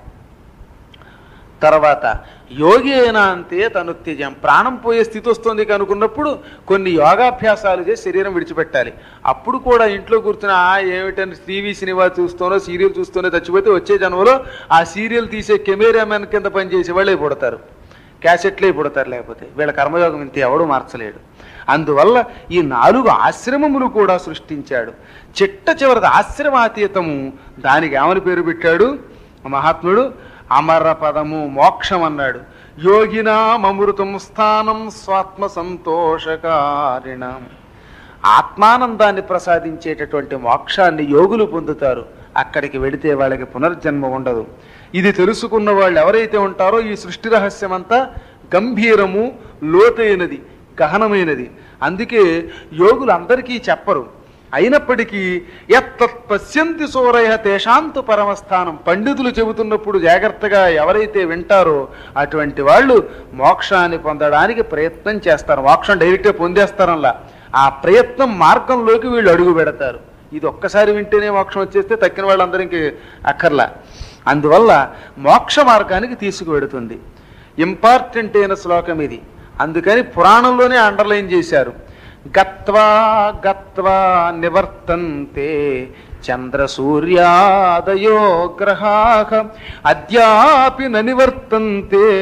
తర్వాత యోగేనా అంతే తనుత్యజం ప్రాణం పోయే స్థితి వస్తుంది అనుకున్నప్పుడు కొన్ని యోగాభ్యాసాలు చేసి శరీరం విడిచిపెట్టాలి అప్పుడు కూడా ఇంట్లో కూర్చుని ఆ ఏమిటని టీవీ సినిమా చూస్తూనో సీరియల్ చూస్తూనే చచ్చిపోతే వచ్చే జన్మలో ఆ సీరియల్ తీసే కెమెరామెన్ కింద పనిచేసే వాళ్ళే పుడతారు క్యాసెట్లే పుడతారు లేకపోతే వీళ్ళ కర్మయోగం ఇంత ఎవడు మార్చలేడు అందువల్ల ఈ నాలుగు ఆశ్రమములు కూడా సృష్టించాడు చిట్ట చివరిది ఆశ్రమాతీతము దానికి ఏమని పేరు పెట్టాడు మహాత్ముడు అమర పదము మోక్షం అన్నాడు యోగినామృతం స్థానం స్వాత్మ సంతోషకారిణం ఆత్మానందాన్ని ప్రసాదించేటటువంటి మోక్షాన్ని యోగులు పొందుతారు అక్కడికి వెడితే వాళ్ళకి పునర్జన్మ ఉండదు ఇది తెలుసుకున్న వాళ్ళు ఎవరైతే ఉంటారో ఈ సృష్టి రహస్యం అంతా గంభీరము లోతైనది గహనమైనది అందుకే యోగులు అందరికీ చెప్పరు అయినప్పటికీ ఎత్తత్ పశ్యంతి సూరయ తేషాంతు పరమస్థానం పండితులు చెబుతున్నప్పుడు జాగ్రత్తగా ఎవరైతే వింటారో అటువంటి వాళ్ళు మోక్షాన్ని పొందడానికి ప్రయత్నం చేస్తారు మోక్షం డైరెక్ట్గా పొందేస్తారనలా ఆ ప్రయత్నం మార్గంలోకి వీళ్ళు అడుగు పెడతారు ఇది ఒక్కసారి వింటేనే మోక్షం వచ్చేస్తే తక్కిన వాళ్ళందరికీ అక్కర్లా అందువల్ల మోక్ష మార్గానికి తీసుకువెడుతుంది ఇంపార్టెంట్ అయిన శ్లోకం ఇది అందుకని పురాణంలోనే అండర్లైన్ చేశారు గత్వా గత్వా నివర్తంతే చంద్ర సూర్యాదయో గ్రహా అద్యాపి న నివర్తంతే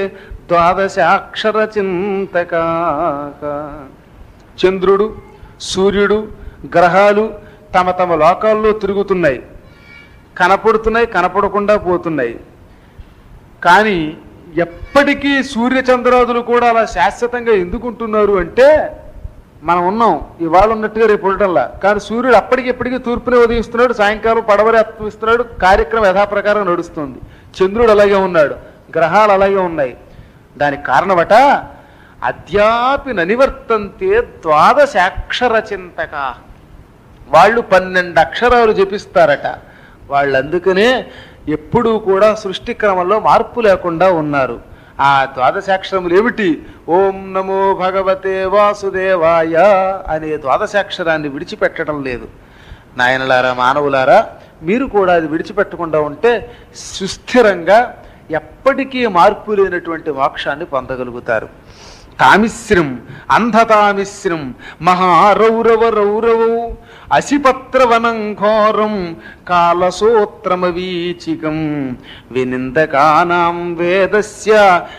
ద్వాదశాక్షర చింతకాక చంద్రుడు సూర్యుడు గ్రహాలు తమ తమ లోకాల్లో తిరుగుతున్నాయి కనపడుతున్నాయి కనపడకుండా పోతున్నాయి కానీ ఎప్పటికీ సూర్యచంద్రాదులు కూడా అలా శాశ్వతంగా ఎందుకుంటున్నారు అంటే మనం ఉన్నాం ఇవాళ ఉన్నట్టుగా రేపు ఉండటంలా కానీ సూర్యుడు అప్పటికి ఎప్పటికీ తూర్పునే ఉదయిస్తున్నాడు సాయంకాలం పడవరే అస్తమిస్తున్నాడు కార్యక్రమం యథాప్రకారం నడుస్తుంది చంద్రుడు అలాగే ఉన్నాడు గ్రహాలు అలాగే ఉన్నాయి దానికి కారణమట అద్యాపి ననివర్తంతే ద్వాదశాక్షర చింతక వాళ్ళు పన్నెండు అక్షరాలు జపిస్తారట వాళ్ళు అందుకనే ఎప్పుడూ కూడా సృష్టి క్రమంలో మార్పు లేకుండా ఉన్నారు ఆ ద్వాదశాక్షరములు ఏమిటి ఓం నమో భగవతే వాసుదేవాయ అనే ద్వాదశాక్షరాన్ని విడిచిపెట్టడం లేదు నాయనలారా మానవులారా మీరు కూడా అది విడిచిపెట్టకుండా ఉంటే సుస్థిరంగా ఎప్పటికీ మార్పు లేనటువంటి మోక్షాన్ని పొందగలుగుతారు తామిశ్రం అంధతామిశ్రం మహారౌరవ రౌరవౌ అసిపత్రవనం ఘోరం కాలసూత్రమవీచికం వినిందకానాం వేదస్య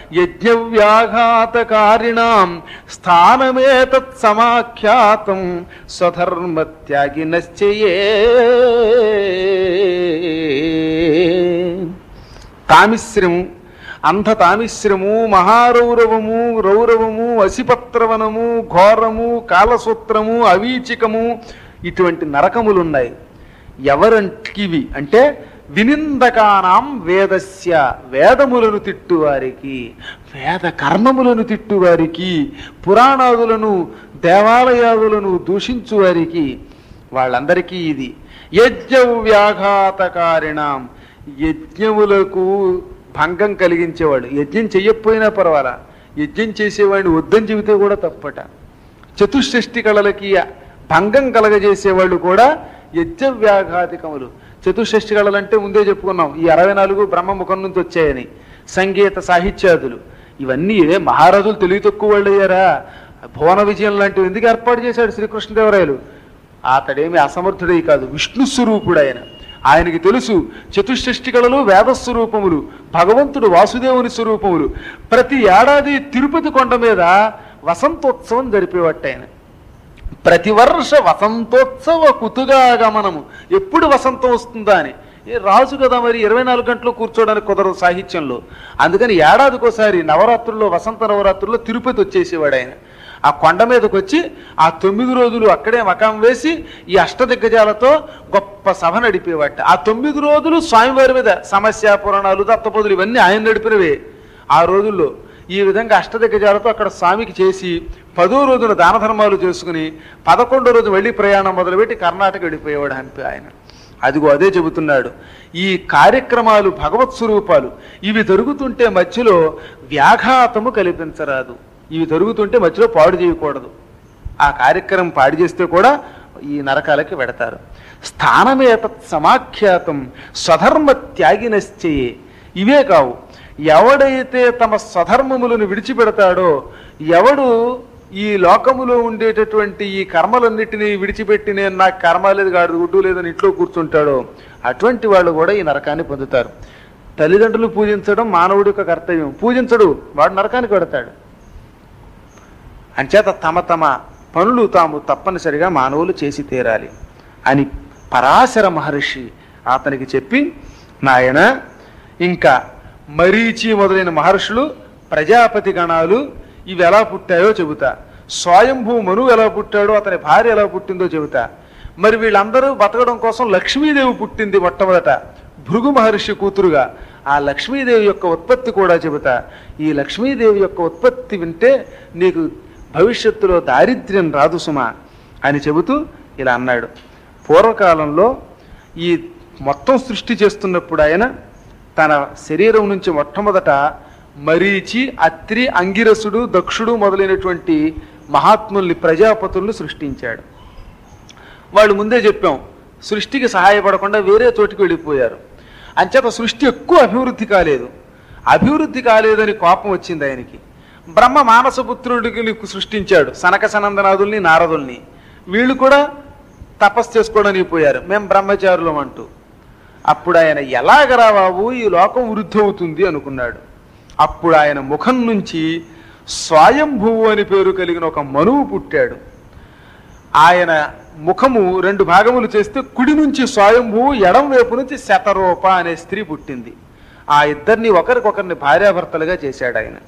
యజ్ఞవ్యాఘాతకారిణాం స్థానమేతత్ సమాఖ్యాతం స్వధర్మత్యాగినశ్చయే తామిశ్రము అంధ తామిశ్రము మహారౌరవము రౌరవము అసిపత్రవనము ఘోరము కాలసూత్రము అవీచికము ఇటువంటి నరకములున్నాయి ఎవరంటివి అంటే వినిందకానాం వేదస్య వేదములను తిట్టువారికి వేద కర్మములను తిట్టువారికి పురాణాదులను దేవాలయాదులను దూషించువారికి వాళ్ళందరికీ ఇది యజ్ఞ వ్యాఘాతకారిణాం యజ్ఞములకు భంగం కలిగించేవాడు యజ్ఞం చెయ్యకపోయినా పర్వాలా యజ్ఞం చేసేవాడిని వద్దని చెబితే కూడా తప్పట చతుషష్ఠి కళలకి భంగం కలగజేసేవాళ్ళు కూడా యజ్ఞ వ్యాఘాతికములు చతుషష్ఠి కళలు అంటే ముందే చెప్పుకున్నాం ఈ అరవై నాలుగు బ్రహ్మముఖం నుంచి వచ్చాయని సంగీత సాహిత్యాదులు ఇవన్నీ ఏ మహారాజులు తెలివి తక్కువ వాళ్ళు అయ్యారా భువన విజయం లాంటివి ఎందుకు ఏర్పాటు చేశాడు శ్రీకృష్ణదేవరాయలు అతడేమి అసమర్థుడై కాదు విష్ణు స్వరూపుడు ఆయన ఆయనకి తెలుసు చతుషష్ఠి కళలు వేద స్వరూపములు భగవంతుడు వాసుదేవుని స్వరూపములు ప్రతి ఏడాది తిరుపతి కొండ మీద వసంతోత్సవం జరిపేవట్ట ఆయన ప్రతి వర్ష వసంతోత్సవ కుతుగాగమనము ఎప్పుడు వసంతం వస్తుందా అని ఏ రాజు కదా మరి ఇరవై నాలుగు గంటలు కూర్చోడానికి కుదరదు సాహిత్యంలో అందుకని ఏడాదికోసారి నవరాత్రుల్లో వసంత నవరాత్రుల్లో తిరుపతి వచ్చేసేవాడు ఆయన ఆ కొండ మీదకి వచ్చి ఆ తొమ్మిది రోజులు అక్కడే మకాం వేసి ఈ అష్టదిగ్గజాలతో గొప్ప సభ నడిపేవాట ఆ తొమ్మిది రోజులు స్వామివారి మీద సమస్య పురాణాలు దత్తపదులు ఇవన్నీ ఆయన నడిపినవే ఆ రోజుల్లో ఈ విధంగా అష్టదిగ్గజాలతో అక్కడ స్వామికి చేసి పదో రోజున దాన ధర్మాలు చేసుకుని పదకొండో రోజు వెళ్ళి ప్రయాణం మొదలుపెట్టి కర్ణాటక వెళ్ళిపోయేవాడు హంపి ఆయన అదిగో అదే చెబుతున్నాడు ఈ కార్యక్రమాలు భగవత్ స్వరూపాలు ఇవి జరుగుతుంటే మధ్యలో వ్యాఘాతము కల్పించరాదు ఇవి జరుగుతుంటే మధ్యలో పాడు చేయకూడదు ఆ కార్యక్రమం పాడు చేస్తే కూడా ఈ నరకాలకి వెడతారు స్థానమే తత్ సమాఖ్యాతం స్వధర్మ త్యాగినశ్చయే ఇవే కావు ఎవడైతే తమ స్వధర్మములను విడిచిపెడతాడో ఎవడు ఈ లోకములో ఉండేటటువంటి ఈ కర్మలన్నిటినీ విడిచిపెట్టి నేను నాకు కర్మ లేదు కాదు గుడ్డు లేదని ఇంట్లో కూర్చుంటాడో అటువంటి వాళ్ళు కూడా ఈ నరకాన్ని పొందుతారు తల్లిదండ్రులు పూజించడం మానవుడి యొక్క కర్తవ్యం పూజించడు వాడు నరకానికి పెడతాడు అంచేత తమ తమ పనులు తాము తప్పనిసరిగా మానవులు చేసి తీరాలి అని పరాశర మహర్షి అతనికి చెప్పి నాయన ఇంకా మరీచి మొదలైన మహర్షులు ప్రజాపతి గణాలు ఇవి ఎలా పుట్టాయో చెబుతా స్వయంభూ మను ఎలా పుట్టాడో అతని భార్య ఎలా పుట్టిందో చెబుతా మరి వీళ్ళందరూ బతకడం కోసం లక్ష్మీదేవి పుట్టింది మొట్టమొదట భృగు మహర్షి కూతురుగా ఆ లక్ష్మీదేవి యొక్క ఉత్పత్తి కూడా చెబుతా ఈ లక్ష్మీదేవి యొక్క ఉత్పత్తి వింటే నీకు భవిష్యత్తులో దారిద్ర్యం రాదు సుమా అని చెబుతూ ఇలా అన్నాడు పూర్వకాలంలో ఈ మొత్తం సృష్టి చేస్తున్నప్పుడు ఆయన తన శరీరం నుంచి మొట్టమొదట మరీచి అత్రి అంగిరసుడు దక్షుడు మొదలైనటువంటి మహాత్ముల్ని ప్రజాపతుల్ని సృష్టించాడు వాళ్ళు ముందే చెప్పాం సృష్టికి సహాయపడకుండా వేరే చోటికి వెళ్ళిపోయారు అంచేత సృష్టి ఎక్కువ అభివృద్ధి కాలేదు అభివృద్ధి కాలేదని కోపం వచ్చింది ఆయనకి బ్రహ్మ మానసపుత్రుడికి సృష్టించాడు సనక సనందనాదుల్ని నారదుల్ని వీళ్ళు కూడా తపస్సు చేసుకోవడానికి పోయారు మేము బ్రహ్మచారులం అంటూ అప్పుడు ఆయన ఎలాగరా బాబు ఈ లోకం వృద్ధి అవుతుంది అనుకున్నాడు అప్పుడు ఆయన ముఖం నుంచి స్వయంభువు అని పేరు కలిగిన ఒక మనువు పుట్టాడు ఆయన ముఖము రెండు భాగములు చేస్తే కుడి నుంచి స్వయంభువు ఎడం వైపు నుంచి శతరూప అనే స్త్రీ పుట్టింది ఆ ఇద్దరిని ఒకరికొకరిని భార్యాభర్తలుగా చేశాడు ఆయన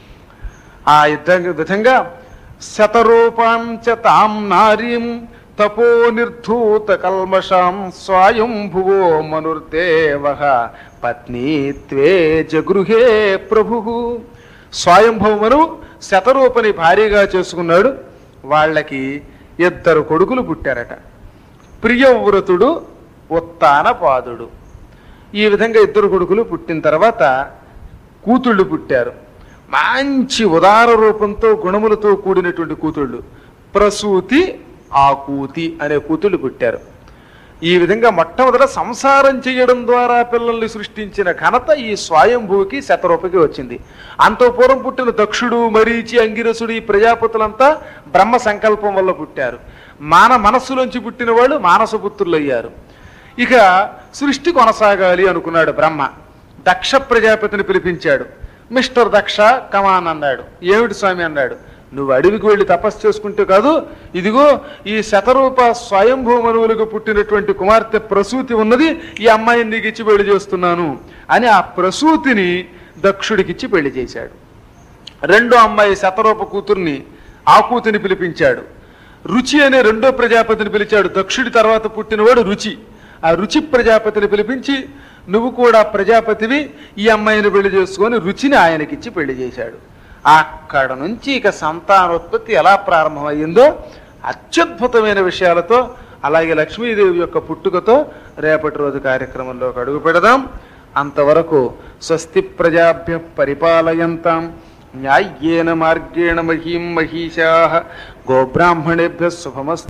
ఆ ఇద్దరి విధంగా శతరూపాంచ తాం నారీం తపో నిర్ధూత కల్మషాం స్వయంభువో మనుర్దేవ పత్ని త్వే జగృహే ప్రభు స్వయంభవమును శతరూపని భార్యగా చేసుకున్నాడు వాళ్ళకి ఇద్దరు కొడుకులు పుట్టారట ప్రియవ్రతుడు ఉత్తాన పాదుడు ఈ విధంగా ఇద్దరు కొడుకులు పుట్టిన తర్వాత కూతుళ్ళు పుట్టారు మంచి ఉదార రూపంతో గుణములతో కూడినటువంటి కూతుళ్ళు ప్రసూతి ఆకూతి అనే కూతుళ్ళు పుట్టారు ఈ విధంగా మొట్టమొదట సంసారం చేయడం ద్వారా పిల్లల్ని సృష్టించిన ఘనత ఈ స్వయంభూకి శతరూపకి వచ్చింది అంతో పూర్వం పుట్టిన దక్షుడు మరీచి అంగిరసుడు ఈ ప్రజాపతులంతా బ్రహ్మ సంకల్పం వల్ల పుట్టారు మాన మనస్సులోంచి పుట్టిన వాళ్ళు మానసపుత్రులు అయ్యారు ఇక సృష్టి కొనసాగాలి అనుకున్నాడు బ్రహ్మ దక్ష ప్రజాపతిని పిలిపించాడు మిస్టర్ దక్ష కమాన్ అన్నాడు ఏమిటి స్వామి అన్నాడు నువ్వు అడవికి వెళ్ళి తపస్సు చేసుకుంటే కాదు ఇదిగో ఈ శతరూప స్వయంభూ మనువులకు పుట్టినటువంటి కుమార్తె ప్రసూతి ఉన్నది ఈ అమ్మాయిని నీకు ఇచ్చి పెళ్లి చేస్తున్నాను అని ఆ ప్రసూతిని దక్షుడికిచ్చి పెళ్లి చేశాడు రెండో అమ్మాయి శతరూప కూతుర్ని ఆకూతిని పిలిపించాడు రుచి అనే రెండో ప్రజాపతిని పిలిచాడు దక్షుడి తర్వాత పుట్టినవాడు రుచి ఆ రుచి ప్రజాపతిని పిలిపించి నువ్వు కూడా ప్రజాపతివి ఈ అమ్మాయిని పెళ్లి చేసుకొని రుచిని ఆయనకిచ్చి పెళ్లి చేశాడు అక్కడ నుంచి ఇక సంతానోత్పత్తి ఎలా ప్రారంభమయ్యిందో అత్యద్భుతమైన విషయాలతో అలాగే లక్ష్మీదేవి యొక్క పుట్టుకతో రేపటి రోజు కార్యక్రమంలో అడుగు పెడదాం అంతవరకు స్వస్తి ప్రజాభ్య పరిపాలయంతాం న్యాయ్యేన మార్గేణ మహీం మహిషా గోబ్రాహ్మణేభ్య శుభమస్తు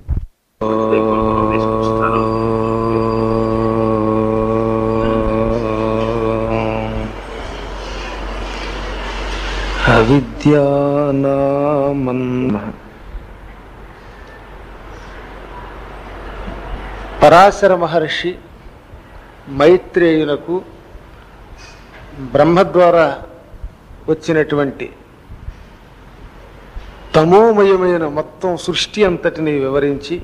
అవిద్యానామన్ పరాశర మహర్షి మైత్రేయునకు బ్రహ్మ ద్వారా వచ్చినటువంటి తమోమయమైన మొత్తం సృష్టి అంతటిని వివరించి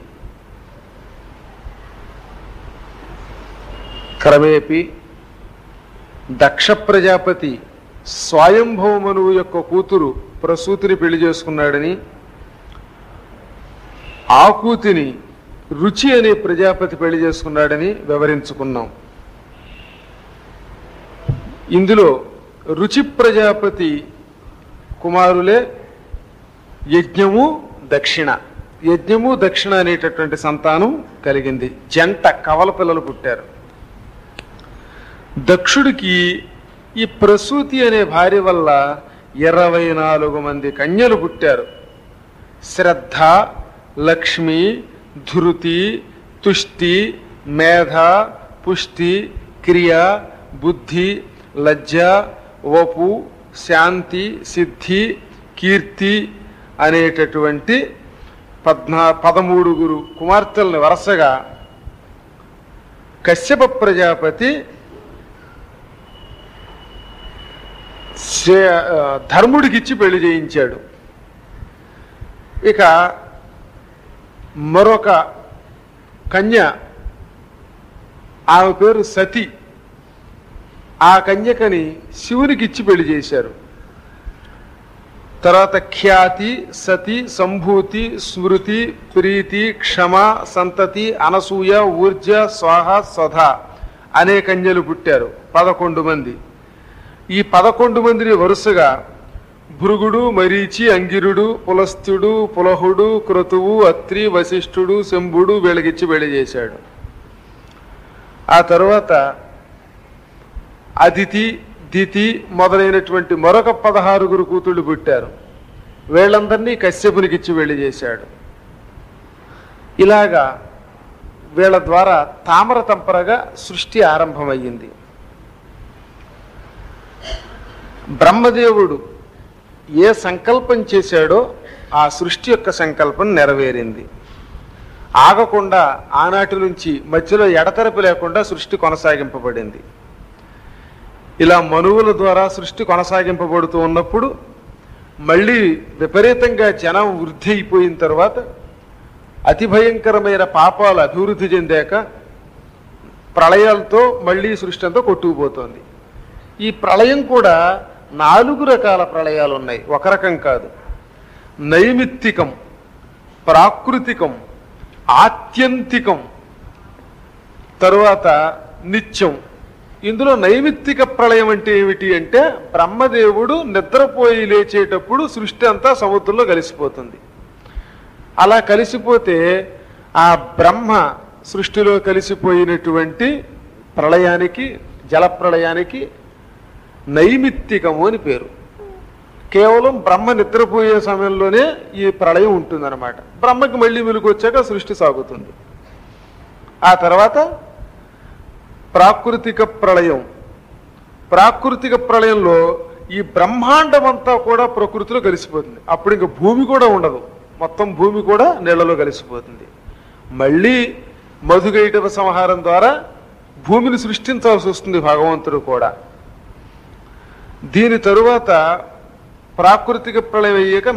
క్రమేపి దక్ష ప్రజాపతి స్వయంభవమనువు యొక్క కూతురు ప్రసూతిని పెళ్లి చేసుకున్నాడని ఆ కూతిని రుచి అనే ప్రజాపతి పెళ్లి చేసుకున్నాడని వివరించుకున్నాం ఇందులో రుచి ప్రజాపతి కుమారులే యజ్ఞము దక్షిణ యజ్ఞము దక్షిణ అనేటటువంటి సంతానం కలిగింది జంట కవల పిల్లలు పుట్టారు దక్షుడికి ఈ ప్రసూతి అనే భార్య వల్ల ఇరవై నాలుగు మంది కన్యలు పుట్టారు శ్రద్ధ లక్ష్మి ధృతి తుష్టి మేధ పుష్టి క్రియ బుద్ధి లజ్జ వపు శాంతి సిద్ధి కీర్తి అనేటటువంటి పద్నా పదమూడుగురు కుమార్తెలను వరుసగా కశ్యప ప్రజాపతి శే- ఆ, ధర్ముడికిచ్చి పెళ్లి చేయించాడు ఇక మరొక కన్య ఆమె పేరు సతి ఆ కన్యకని శివునికి ఇచ్చి పెళ్లి చేశారు తర్వాత ఖ్యాతి సతి సంభూతి స్మృతి ప్రీతి క్షమ సంతతి అనసూయ ఊర్జ స్వాహ స్వధ అనే కన్యలు పుట్టారు పదకొండు మంది ఈ పదకొండు మందిని వరుసగా భృగుడు మరీచి అంగిరుడు పులస్త్యుడు పులహుడు క్రతువు అత్రి వశిష్ఠుడు శంభుడు వీళ్ళకిచ్చి పెళ్లి చేశాడు ఆ తరువాత అదితి దితి మొదలైనటువంటి మరొక పదహారుగురు కూతుళ్ళు పుట్టారు వీళ్ళందరినీ కశ్యపునికిచ్చి పెళ్లి చేశాడు ఇలాగా వీళ్ళ ద్వారా తామర తంపరగా సృష్టి ఆరంభమయ్యింది బ్రహ్మదేవుడు ఏ సంకల్పం చేశాడో ఆ సృష్టి యొక్క సంకల్పం నెరవేరింది ఆగకుండా ఆనాటి నుంచి మధ్యలో ఎడతెరపి లేకుండా సృష్టి కొనసాగింపబడింది ఇలా మనువుల ద్వారా సృష్టి కొనసాగింపబడుతూ ఉన్నప్పుడు మళ్ళీ విపరీతంగా జనం వృద్ధి అయిపోయిన తర్వాత అతి భయంకరమైన పాపాలు అభివృద్ధి చెందాక ప్రళయాలతో మళ్ళీ సృష్టి అంతా కొట్టుకుపోతోంది ఈ ప్రళయం కూడా నాలుగు రకాల ప్రళయాలు ఉన్నాయి ఒక రకం కాదు నైమిత్తికం ప్రాకృతికం ఆత్యంతికం తరువాత నిత్యం ఇందులో నైమిత్తిక ప్రళయం అంటే ఏమిటి అంటే బ్రహ్మదేవుడు నిద్రపోయి లేచేటప్పుడు సృష్టి అంతా సముద్రంలో కలిసిపోతుంది అలా కలిసిపోతే ఆ బ్రహ్మ సృష్టిలో కలిసిపోయినటువంటి ప్రళయానికి జల ప్రళయానికి నైమిత్తికము అని పేరు కేవలం బ్రహ్మ నిద్రపోయే సమయంలోనే ఈ ప్రళయం ఉంటుందన్నమాట బ్రహ్మకి మళ్ళీ వెలుగు వచ్చాక సృష్టి సాగుతుంది ఆ తర్వాత ప్రాకృతిక ప్రళయం ప్రాకృతిక ప్రళయంలో ఈ బ్రహ్మాండం అంతా కూడా ప్రకృతిలో కలిసిపోతుంది అప్పుడు ఇంక భూమి కూడా ఉండదు మొత్తం భూమి కూడా నీళ్లలో కలిసిపోతుంది మళ్ళీ మధుగైటవ సంహారం ద్వారా భూమిని సృష్టించాల్సి వస్తుంది భగవంతుడు కూడా దీని తరువాత ప్రాకృతిక ప్రళయం అయ్యాక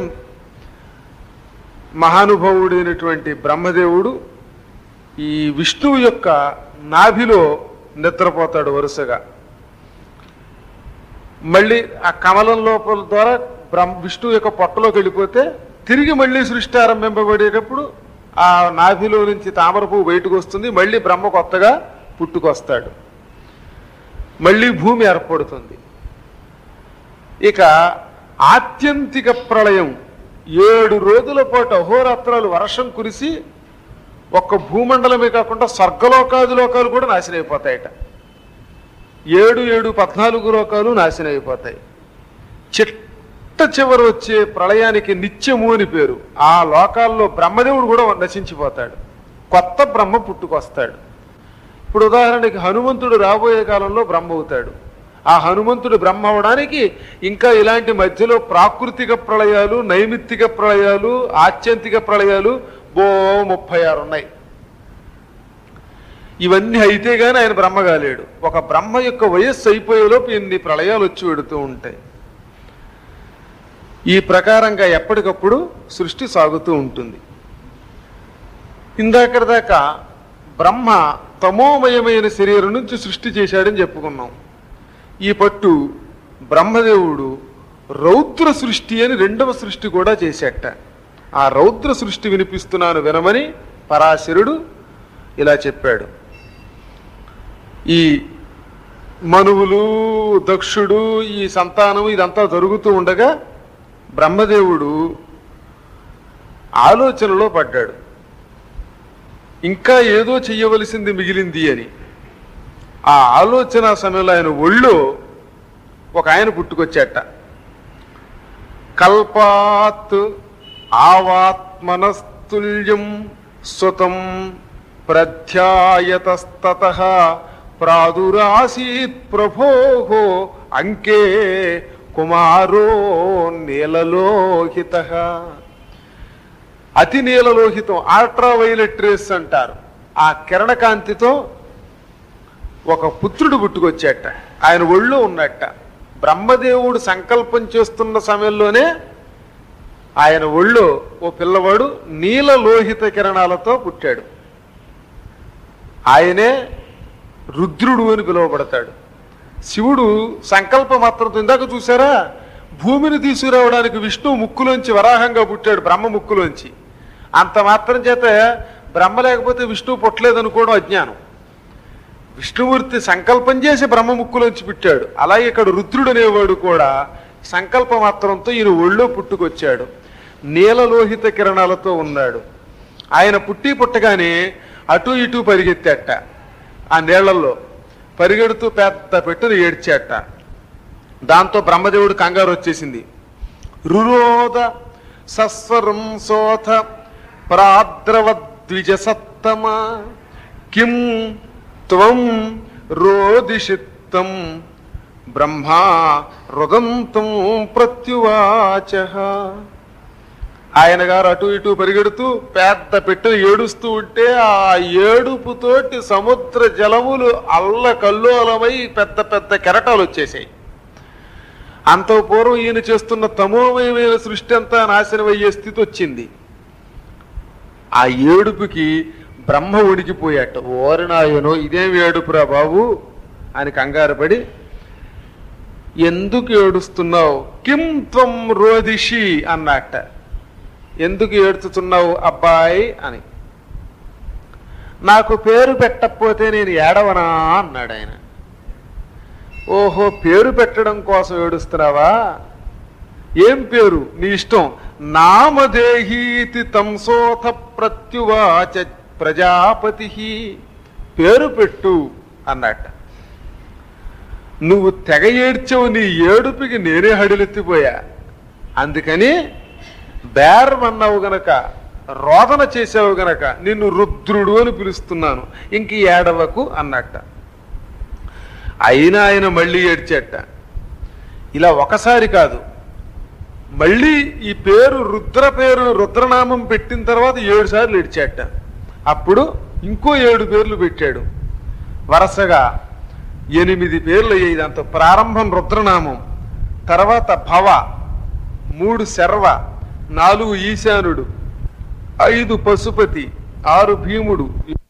మహానుభావుడైనటువంటి బ్రహ్మదేవుడు ఈ విష్ణువు యొక్క నాభిలో నిద్రపోతాడు వరుసగా మళ్ళీ ఆ కమలం లోపల ద్వారా బ్రహ్మ విష్ణువు యొక్క పొట్టలోకి వెళ్ళిపోతే తిరిగి మళ్ళీ సృష్టి ఆరంభింపబడేటప్పుడు ఆ నాభిలో నుంచి తామర పువ్వు బయటకు వస్తుంది మళ్ళీ బ్రహ్మ కొత్తగా పుట్టుకొస్తాడు మళ్ళీ భూమి ఏర్పడుతుంది ఇక ఆత్యంతిక ప్రళయం ఏడు రోజుల పాటు అహోరాత్రాలు వర్షం కురిసి ఒక్క భూమండలమే కాకుండా స్వర్గలోకాది లోకాలు కూడా నాశనం అయిపోతాయట ఏడు ఏడు పద్నాలుగు లోకాలు నాశనం అయిపోతాయి చిట్ట చివరి వచ్చే ప్రళయానికి నిత్యము అని పేరు ఆ లోకాల్లో బ్రహ్మదేవుడు కూడా నశించిపోతాడు కొత్త బ్రహ్మ పుట్టుకొస్తాడు ఇప్పుడు ఉదాహరణకి హనుమంతుడు రాబోయే కాలంలో బ్రహ్మ అవుతాడు ఆ హనుమంతుడు బ్రహ్మ అవడానికి ఇంకా ఇలాంటి మధ్యలో ప్రాకృతిక ప్రళయాలు నైమిత్తిక ప్రళయాలు ఆత్యంతిక ప్రళయాలు బో ముప్పై ఆరు ఉన్నాయి ఇవన్నీ అయితే గాని ఆయన బ్రహ్మ కాలేడు ఒక బ్రహ్మ యొక్క వయస్సు అయిపోయేలోపు ఇన్ని ప్రళయాలు వచ్చి పెడుతూ ఉంటాయి ఈ ప్రకారంగా ఎప్పటికప్పుడు సృష్టి సాగుతూ ఉంటుంది ఇందాక దాకా బ్రహ్మ తమోమయమైన శరీరం నుంచి సృష్టి చేశాడని చెప్పుకున్నాం ఈ పట్టు బ్రహ్మదేవుడు రౌద్ర సృష్టి అని రెండవ సృష్టి కూడా చేశాట ఆ రౌద్ర సృష్టి వినిపిస్తున్నాను వినమని పరాశరుడు ఇలా చెప్పాడు ఈ మనువులు దక్షుడు ఈ సంతానం ఇదంతా జరుగుతూ ఉండగా బ్రహ్మదేవుడు ఆలోచనలో పడ్డాడు ఇంకా ఏదో చెయ్యవలసింది మిగిలింది అని ఆ ఆలోచన సమయంలో ఆయన ఒళ్ళో ఒక ఆయన పుట్టుకొచ్చాట కల్పాత్ ఆవాత్మనస్తుల్యం స్వతం ప్రధ్యాయతస్తత ప్రాదురాసీత్ ప్రభో అంకే కుమారో నీలలోహిత అతి నీలలోహితం ఆల్ట్రా వైలెట్ రేస్ అంటారు ఆ కిరణకాంతితో ఒక పుత్రుడు పుట్టుకొచ్చాట ఆయన ఒళ్ళో ఉన్నట్ట బ్రహ్మదేవుడు సంకల్పం చేస్తున్న సమయంలోనే ఆయన ఒళ్ళో ఓ పిల్లవాడు నీలలోహిత కిరణాలతో పుట్టాడు ఆయనే రుద్రుడు అని పిలువబడతాడు శివుడు సంకల్ప మాత్రంతో ఇందాక చూసారా భూమిని తీసుకురావడానికి విష్ణువు ముక్కులోంచి వరాహంగా పుట్టాడు బ్రహ్మ ముక్కులోంచి అంత మాత్రం చేత బ్రహ్మ లేకపోతే విష్ణువు పుట్టలేదనుకోవడం అజ్ఞానం విష్ణుమూర్తి సంకల్పం చేసి బ్రహ్మ ముక్కులోంచి పుట్టాడు అలాగే ఇక్కడ రుద్రుడు అనేవాడు కూడా సంకల్ప మాత్రంతో ఈయన ఒళ్ళో పుట్టుకొచ్చాడు నీలలోహిత కిరణాలతో ఉన్నాడు ఆయన పుట్టి పుట్టగానే అటు ఇటు పరిగెత్తాట ఆ నీళ్లలో పరిగెడుతూ పెద్ద పెట్టును ఏడ్చాట దాంతో బ్రహ్మదేవుడు కంగారు వచ్చేసింది రురోధ సస్వరం సోథ ప్రాద్రవద్విజసత్తమ కిం త్వం రోదిషిత్తం బ్రహ్మా రుదంతం ప్రత్యువాచ ఆయన గారు అటు ఇటు పరిగెడుతూ పెద్ద పెట్టెను ఏడుస్తూ ఉంటే ఆ ఏడుపుతోటి సముద్ర జలములు అల్ల కల్లోలమై పెద్ద పెద్ద కెరటాలు వచ్చేసాయి అంత పూర్వం ఈయన చేస్తున్న తమోమయమైన సృష్టి అంతా నాశనం అయ్యే స్థితి వచ్చింది ఆ ఏడుపుకి బ్రహ్మ ఉడికిపోయాట ఓరినాయనో ఇదేం ఏడుపురా బాబు అని కంగారు పడి ఎందుకు ఏడుస్తున్నావు కిం త్వం రోదిషి అన్నట్ట ఎందుకు ఏడుచుతున్నావు అబ్బాయి అని నాకు పేరు పెట్టకపోతే నేను ఏడవనా అన్నాడు ఆయన ఓహో పేరు పెట్టడం కోసం ఏడుస్తున్నావా ఏం పేరు నీ ఇష్టం నామదేహీతి తంసోథ ప్రత్యువాచ ప్రజాపతి పేరు పెట్టు అన్నట్ట నువ్వు తెగ ఏడ్చావు నీ ఏడుపుకి నేనే హడిలెత్తిపోయా అందుకని బేరమన్నావు గనక రోదన చేసావు గనక నిన్ను రుద్రుడు అని పిలుస్తున్నాను ఇంక ఈ ఏడవకు అన్నట్ట అయినా ఆయన మళ్ళీ ఏడ్చేట ఇలా ఒకసారి కాదు మళ్ళీ ఈ పేరు రుద్ర పేరు రుద్రనామం పెట్టిన తర్వాత ఏడు సార్లు ఏడ్చేట అప్పుడు ఇంకో ఏడు పేర్లు పెట్టాడు వరుసగా ఎనిమిది పేర్లు అయ్యాయి దాంతో ప్రారంభం రుద్రనామం తర్వాత భవ మూడు శర్వ నాలుగు ఈశానుడు ఐదు పశుపతి ఆరు భీముడు